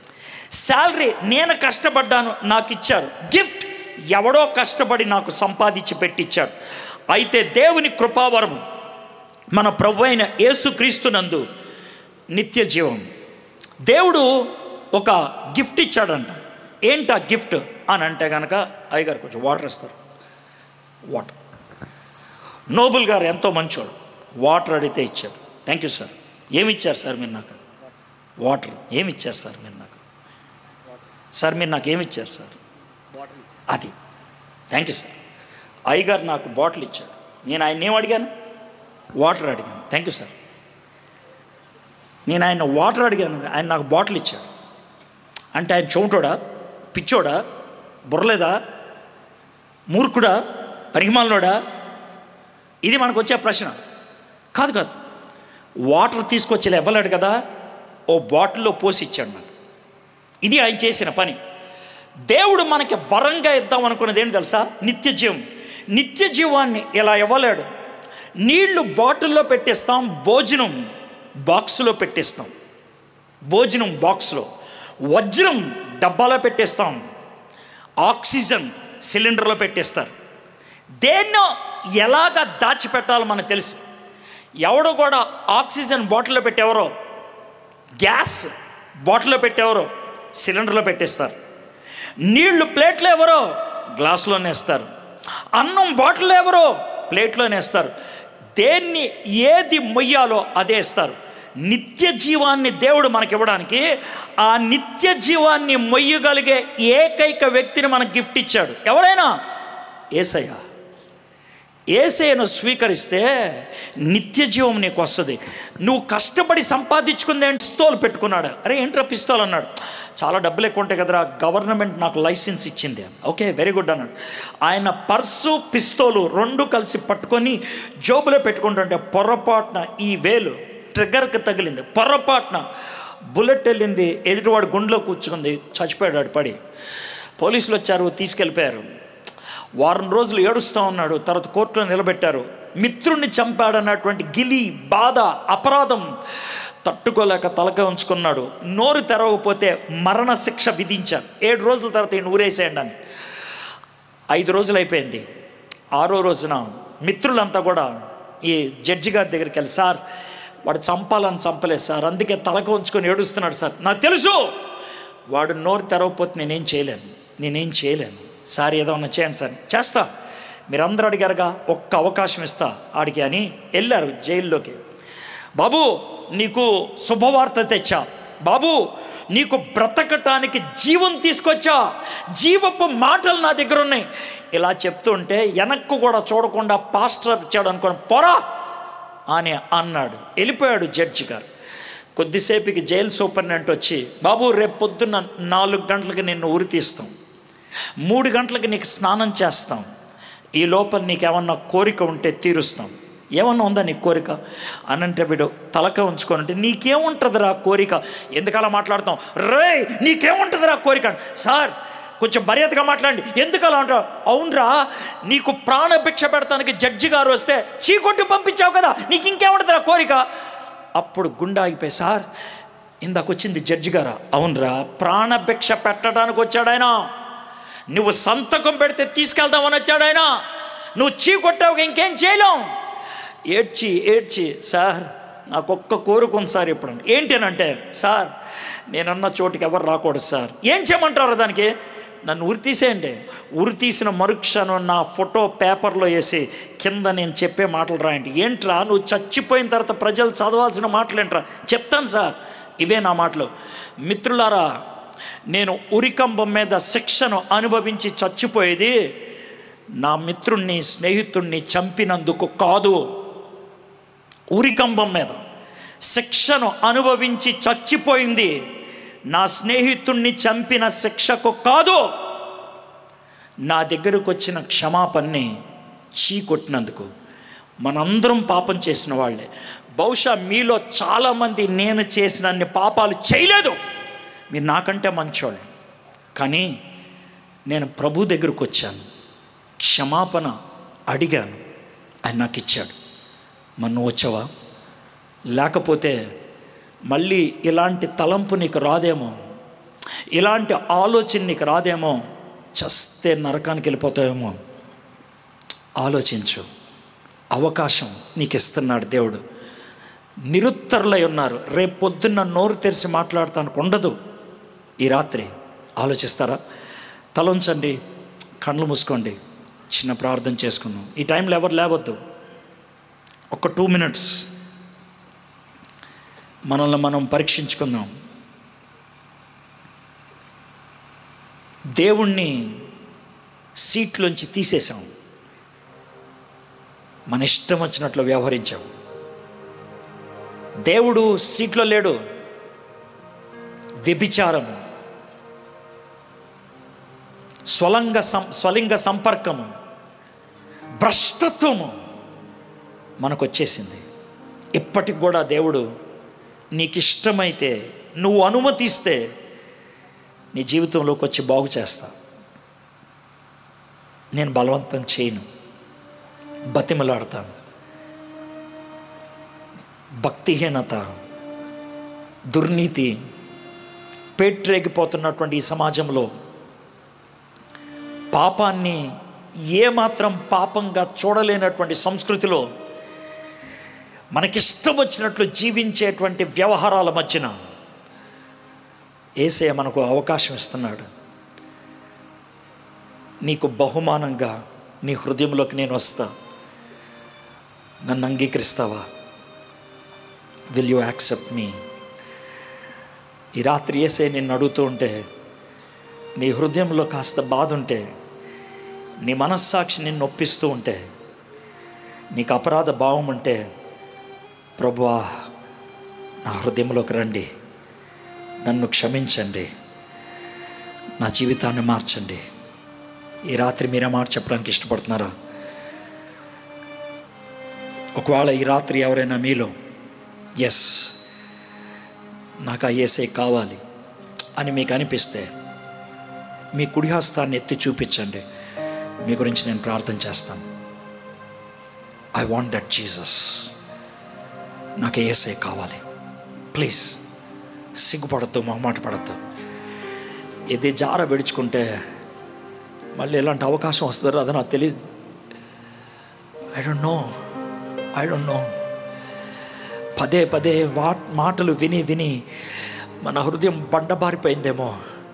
శాలరీ నేను కష్టపడ్డాను నాకు ఇచ్చారు గిఫ్ట్ ఎవడో కష్టపడి నాకు సంపాదించి పెట్టించాడు అయితే దేవుని కృపావరము మన ప్రభు అయిన యేసుక్రీస్తునందు నిత్య జీవం దేవుడు ఒక గిఫ్ట్ ఇచ్చాడంట ఏంటి ఆ గిఫ్ట్ అని అంటే కనుక అయ్యగారు కొంచెం వాటర్ ఇస్తారు వాటర్ నోబుల్ గారు ఎంతో మంచోడు వాటర్ అడిగితే ఇచ్చారు థ్యాంక్ యూ సార్ ఏమి ఇచ్చారు సార్ మీరు నాకు వాటర్ ఏమి ఇచ్చారు సార్ మీరు నాకు సార్ మీరు నాకు ఏమి ఇచ్చారు సార్ అది థ్యాంక్ యూ సార్ అయ్యగారు నాకు బాటిల్ ఇచ్చాడు నేను ఆయన ఏం అడిగాను వాటర్ అడిగాను థ్యాంక్ యూ సార్ నేను ఆయన వాటర్ అడిగాను ఆయన నాకు బాటిల్ ఇచ్చాడు అంటే ఆయన చోటోడా పిచ్చోడా బుర్రలేదా మూర్ఖుడా పరిమాలనోడా ఇది మనకు వచ్చే ప్రశ్న కాదు కాదు వాటర్ తీసుకొచ్చి ఇలా ఇవ్వలేడు కదా ఓ బాటిల్లో పోసి ఇచ్చాడు నాకు ఇది ఆయన చేసిన పని దేవుడు మనకి వరంగా ఇద్దాం అనుకున్నది ఏంటి తెలుసా నిత్య జీవం నిత్య జీవాన్ని ఇలా ఇవ్వలేడు నీళ్లు బాటిల్లో పెట్టిస్తాం భోజనం బాక్సులో పెట్టేస్తాం భోజనం బాక్స్లో వజ్రం డబ్బాలో పెట్టేస్తాం ఆక్సిజన్ సిలిండర్లో పెట్టేస్తారు దేన్నో ఎలాగ దాచిపెట్టాలో మనకు తెలుసు ఎవడో కూడా ఆక్సిజన్ బాటిల్లో పెట్టేవరో గ్యాస్ బాటిల్లో పెట్టేవరో సిలిండర్లో పెట్టేస్తారు నీళ్లు ప్లేట్లో ఎవరో గ్లాసులోనే వేస్తారు అన్నం బాటిల్ ఎవరో ప్లేట్లోనే వేస్తారు దేన్ని ఏది మొయ్యాలో అదే ఇస్తారు నిత్య జీవాన్ని దేవుడు మనకి ఇవ్వడానికి ఆ నిత్య జీవాన్ని మొయ్యగలిగే ఏకైక వ్యక్తిని మనకు గిఫ్ట్ ఇచ్చాడు ఎవరైనా ఏసయ్య ఏసయ్యను స్వీకరిస్తే నిత్య జీవం నీకు వస్తుంది నువ్వు కష్టపడి సంపాదించుకుంది ఏంటి పిస్తోల్ పెట్టుకున్నాడు అరే ఏంట్రా పిస్తోల్ అన్నాడు చాలా డబ్బులు ఎక్కువ ఉంటాయి కదరా గవర్నమెంట్ నాకు లైసెన్స్ ఇచ్చింది ఓకే వెరీ గుడ్ అన్నాడు ఆయన పర్సు పిస్తోలు రెండు కలిసి పట్టుకొని జోబులో పెట్టుకుంటుంటే పొరపాటున ఈ వేలు ట్రిగ్గర్కి తగిలింది పొరపాటున బుల్లెట్ వెళ్ళింది ఎదుటివాడు గుండెలో కూర్చుకుంది చచ్చిపోయాడు వాడు పడి పోలీసులు వచ్చారు తీసుకెళ్ళిపోయారు వారం రోజులు ఏడుస్తూ ఉన్నాడు తర్వాత కోర్టులో నిలబెట్టారు మిత్రుణ్ణి చంపాడన్నటువంటి గిలి బాధ అపరాధం తట్టుకోలేక తలక ఉంచుకున్నాడు నోరు తెరవకపోతే మరణ శిక్ష విధించారు ఏడు రోజుల తర్వాత ఈయన ఊరేసేయండి అని ఐదు రోజులు అయిపోయింది ఆరో రోజున మిత్రులంతా కూడా ఈ జడ్జి గారి దగ్గరికి వెళ్ళి సార్ వాడు చంపాలని చంపలేదు సార్ అందుకే తలక ఉంచుకొని ఏడుస్తున్నాడు సార్ నాకు తెలుసు వాడు నోరు తెరవకపోతే నేనేం చేయలేను నేనేం చేయలేను సార్ ఏదో ఉన్నా చేయండి సార్ చేస్తా మీరందరూ అడిగారుగా ఒక్క అవకాశం ఇస్తా ఆడికి అని వెళ్ళారు జైల్లోకి బాబు నీకు శుభవార్త తెచ్చా బాబు నీకు బ్రతకటానికి జీవం తీసుకొచ్చా జీవపు మాటలు నా దగ్గర ఉన్నాయి ఇలా చెప్తుంటే వెనక్కు కూడా చూడకుండా పాస్టర్ ఇచ్చాడు అనుకోని పొరా అని అన్నాడు వెళ్ళిపోయాడు జడ్జి గారు కొద్దిసేపుకి జైలు సూపరింటెండెంట్ వచ్చి బాబు రేపు పొద్దున్న నాలుగు గంటలకి నిన్ను ఉరి తీస్తాం మూడు గంటలకి నీకు స్నానం చేస్తాం ఈ లోపల నీకు ఏమన్నా కోరిక ఉంటే తీరుస్తాం ఏమన్నా ఉందా నీ కోరిక అనంటే వీడు తలక ఉంచుకొని అంటే నీకేముంటుందిరా కోరిక ఎందుకలా మాట్లాడతాం రే నీకేముంటుందిరా కోరిక సార్ కొంచెం మర్యాదగా మాట్లాడండి ఎందుకు అలా అంటావు అవునరా నీకు ప్రాణభిక్ష పెడతానికి జడ్జి గారు వస్తే చీకొట్టి పంపించావు కదా నీకు ఇంకేముంటుందిరా కోరిక అప్పుడు గుండె ఆగిపోయి సార్ ఇందాక వచ్చింది జడ్జి గారా అవునరా ప్రాణభిక్ష పెట్టడానికి వచ్చాడు ఆయన నువ్వు సంతకం పెడితే తీసుకెళ్దామని వచ్చాడు ఆయన నువ్వు చీకొట్టావు ఇంకేం చేయలేం ఏడ్చి ఏడ్చి సార్ నాకు ఒక్క కోరుకుంది సార్ ఇప్పుడు ఏంటనంటే సార్ నేనన్న చోటికి ఎవరు రాకూడదు సార్ ఏం చేయమంటారు దానికి నన్ను ఉరి తీసేయండి ఉరి తీసిన మరుక్షణం నా ఫోటో పేపర్లో వేసి కింద నేను చెప్పే మాటలు రాయండి ఏంట్రా నువ్వు చచ్చిపోయిన తర్వాత ప్రజలు చదవాల్సిన మాటలు ఏంట్రా చెప్తాను సార్ ఇవే నా మాటలు మిత్రులారా నేను ఉరికంబం మీద శిక్షను అనుభవించి చచ్చిపోయేది నా మిత్రుణ్ణి స్నేహితుణ్ణి చంపినందుకు కాదు ఉరికంబం మీద శిక్షను అనుభవించి చచ్చిపోయింది నా స్నేహితుణ్ణి చంపిన శిక్షకు కాదు నా దగ్గరకు వచ్చిన క్షమాపణని చీకొట్టినందుకు మనందరం పాపం చేసిన వాళ్ళే బహుశా మీలో చాలామంది నేను చేసినన్ని పాపాలు చేయలేదు మీరు నాకంటే మంచోళ్ళు కానీ నేను ప్రభు దగ్గరకు వచ్చాను క్షమాపణ అడిగాను ఆయన నాకు ఇచ్చాడు మరి నువ్వు వచ్చావా లేకపోతే మళ్ళీ ఇలాంటి తలంపు నీకు రాదేమో ఇలాంటి ఆలోచన నీకు రాదేమో చస్తే నరకానికి వెళ్ళిపోతావేమో ఆలోచించు అవకాశం నీకు ఇస్తున్నాడు దేవుడు నిరుత్తరులై ఉన్నారు రేపు పొద్దున్న నోరు తెరిచి మాట్లాడటానికి ఉండదు ఈ రాత్రి ఆలోచిస్తారా తలంచండి కళ్ళు మూసుకోండి చిన్న ప్రార్థన చేసుకుందాం ఈ టైంలో ఎవరు లేవద్దు ఒక టూ మినిట్స్ మనల్ని మనం పరీక్షించుకుందాం దేవుణ్ణి సీట్లోంచి తీసేసాం మన ఇష్టం వచ్చినట్లు వ్యవహరించాం దేవుడు సీట్లో లేడు వ్యభిచారము స్వలంగ సం స్వలింగ సంపర్కము భ్రష్టత్వము మనకు వచ్చేసింది ఇప్పటికి కూడా దేవుడు నీకు ఇష్టమైతే నువ్వు అనుమతిస్తే నీ జీవితంలోకి వచ్చి బాగు చేస్తా నేను బలవంతం చేయను బతిమలాడతాను భక్తిహీనత దుర్నీతి పేట్రేగిపోతున్నటువంటి ఈ సమాజంలో పాపాన్ని ఏమాత్రం పాపంగా చూడలేనటువంటి సంస్కృతిలో మనకిష్టం వచ్చినట్లు జీవించేటువంటి వ్యవహారాల మధ్యన ఏసే మనకు అవకాశం ఇస్తున్నాడు నీకు బహుమానంగా నీ హృదయంలోకి నేను వస్తా నన్ను అంగీకరిస్తావా విల్ యూ యాక్సెప్ట్ మీ ఈ రాత్రి ఏసే నిన్ను అడుగుతూ ఉంటే నీ హృదయంలో కాస్త బాధ ఉంటే నీ మనస్సాక్షి నిన్ను నొప్పిస్తూ ఉంటే నీకు అపరాధ భావం ఉంటే ప్రభువా నా హృదయంలోకి రండి నన్ను క్షమించండి నా జీవితాన్ని మార్చండి ఈ రాత్రి మీరే మాట చెప్పడానికి ఇష్టపడుతున్నారా ఒకవేళ ఈ రాత్రి ఎవరైనా మీలో ఎస్ నాకు ఆ ఏసై కావాలి అని మీకు అనిపిస్తే మీ కుడి హస్తాన్ని ఎత్తి చూపించండి మీ గురించి నేను ప్రార్థన చేస్తాను ఐ వాంట్ దట్ జీసస్ నాకు ఏసై కావాలి ప్లీజ్ సిగ్గుపడద్దు మొహమాట పడద్దు ఇది జార విడుచుకుంటే మళ్ళీ ఎలాంటి అవకాశం వస్తుందో అది నాకు తెలియదు I don't know I don't know పదే పదే వా మాటలు విని విని మన హృదయం బండబారిపోయిందేమో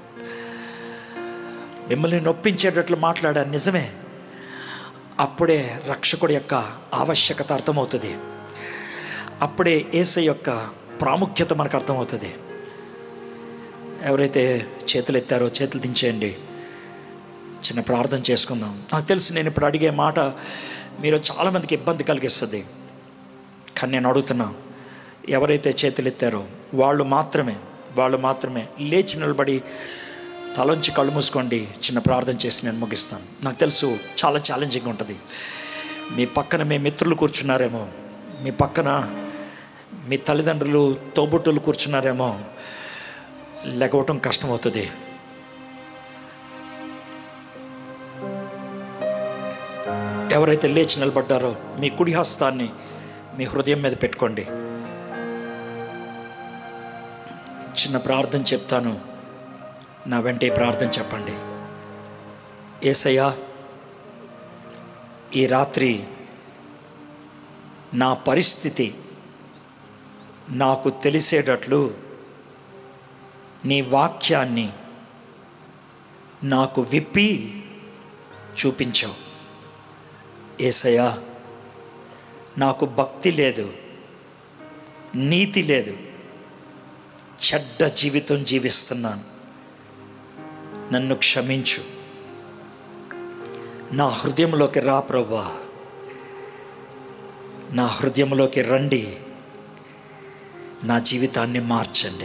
మిమ్మల్ని నొప్పించేటట్లు మాట్లాడాను నిజమే అప్పుడే రక్షకుడి యొక్క ఆవశ్యకత అర్థమవుతుంది అప్పుడే ఏసై యొక్క ప్రాముఖ్యత మనకు అర్థమవుతుంది ఎవరైతే చేతులు ఎత్తారో చేతులు దించేయండి చిన్న ప్రార్థన చేసుకుందాం నాకు తెలుసు నేను ఇప్పుడు అడిగే మాట మీరు చాలామందికి ఇబ్బంది కలిగిస్తుంది కానీ నేను అడుగుతున్నా ఎవరైతే చేతులు ఎత్తారో వాళ్ళు మాత్రమే వాళ్ళు మాత్రమే లేచి నిలబడి తలంచి కళ్ళు మూసుకోండి చిన్న ప్రార్థన చేసి నేను ముగిస్తాను నాకు తెలుసు చాలా ఛాలెంజింగ్ ఉంటుంది మీ పక్కన మీ మిత్రులు కూర్చున్నారేమో మీ పక్కన మీ తల్లిదండ్రులు తోబుట్టులు కూర్చున్నారేమో లెగవటం కష్టమవుతుంది ఎవరైతే లేచి నిలబడ్డారో మీ కుడి హస్తాన్ని మీ హృదయం మీద పెట్టుకోండి చిన్న ప్రార్థన చెప్తాను నా వెంటే ప్రార్థన చెప్పండి ఏసయ్యా ఈ రాత్రి నా పరిస్థితి నాకు తెలిసేటట్లు నీ వాక్యాన్ని నాకు విప్పి చూపించావు ఏసయ్యా నాకు భక్తి లేదు నీతి లేదు చెడ్డ జీవితం జీవిస్తున్నాను నన్ను క్షమించు నా హృదయంలోకి రా ప్రభా నా హృదయంలోకి రండి నా జీవితాన్ని మార్చండి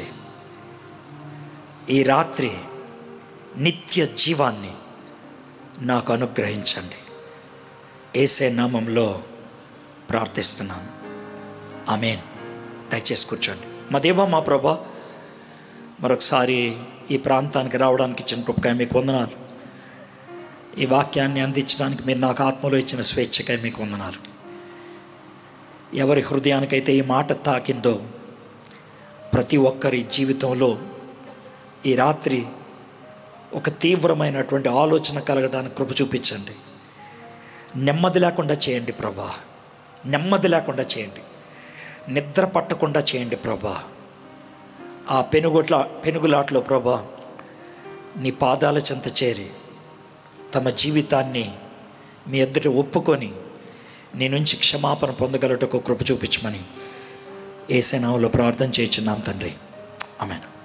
ఈ రాత్రి నిత్య జీవాన్ని నాకు అనుగ్రహించండి ఏసే నామంలో ప్రార్థిస్తున్నాను ఆమెన్ దయచేసి కూర్చోండి మా దేవా మా ప్రభా మరొకసారి ఈ ప్రాంతానికి రావడానికి ఇచ్చిన కృపకాయ మీకు వందనాలు ఈ వాక్యాన్ని అందించడానికి మీరు నాకు ఆత్మలో ఇచ్చిన స్వేచ్ఛకాయ మీకు వందనాలు ఎవరి హృదయానికైతే ఈ మాట తాకిందో ప్రతి ఒక్కరి జీవితంలో ఈ రాత్రి ఒక తీవ్రమైనటువంటి ఆలోచన కలగడానికి కృప చూపించండి నెమ్మది లేకుండా చేయండి ప్రభా నెమ్మది లేకుండా చేయండి నిద్ర పట్టకుండా చేయండి ప్రభా ఆ పెనుగొట్ల పెనుగులాట్లో ప్రభా నీ పాదాల చెంత చేరి తమ జీవితాన్ని మీ ఎదుట ఒప్పుకొని నీ నుంచి క్షమాపణ పొందగలటకు కృప చూపించమని ఏసనావులో ప్రార్థన చేయించున్నాం తండ్రి ఆమెను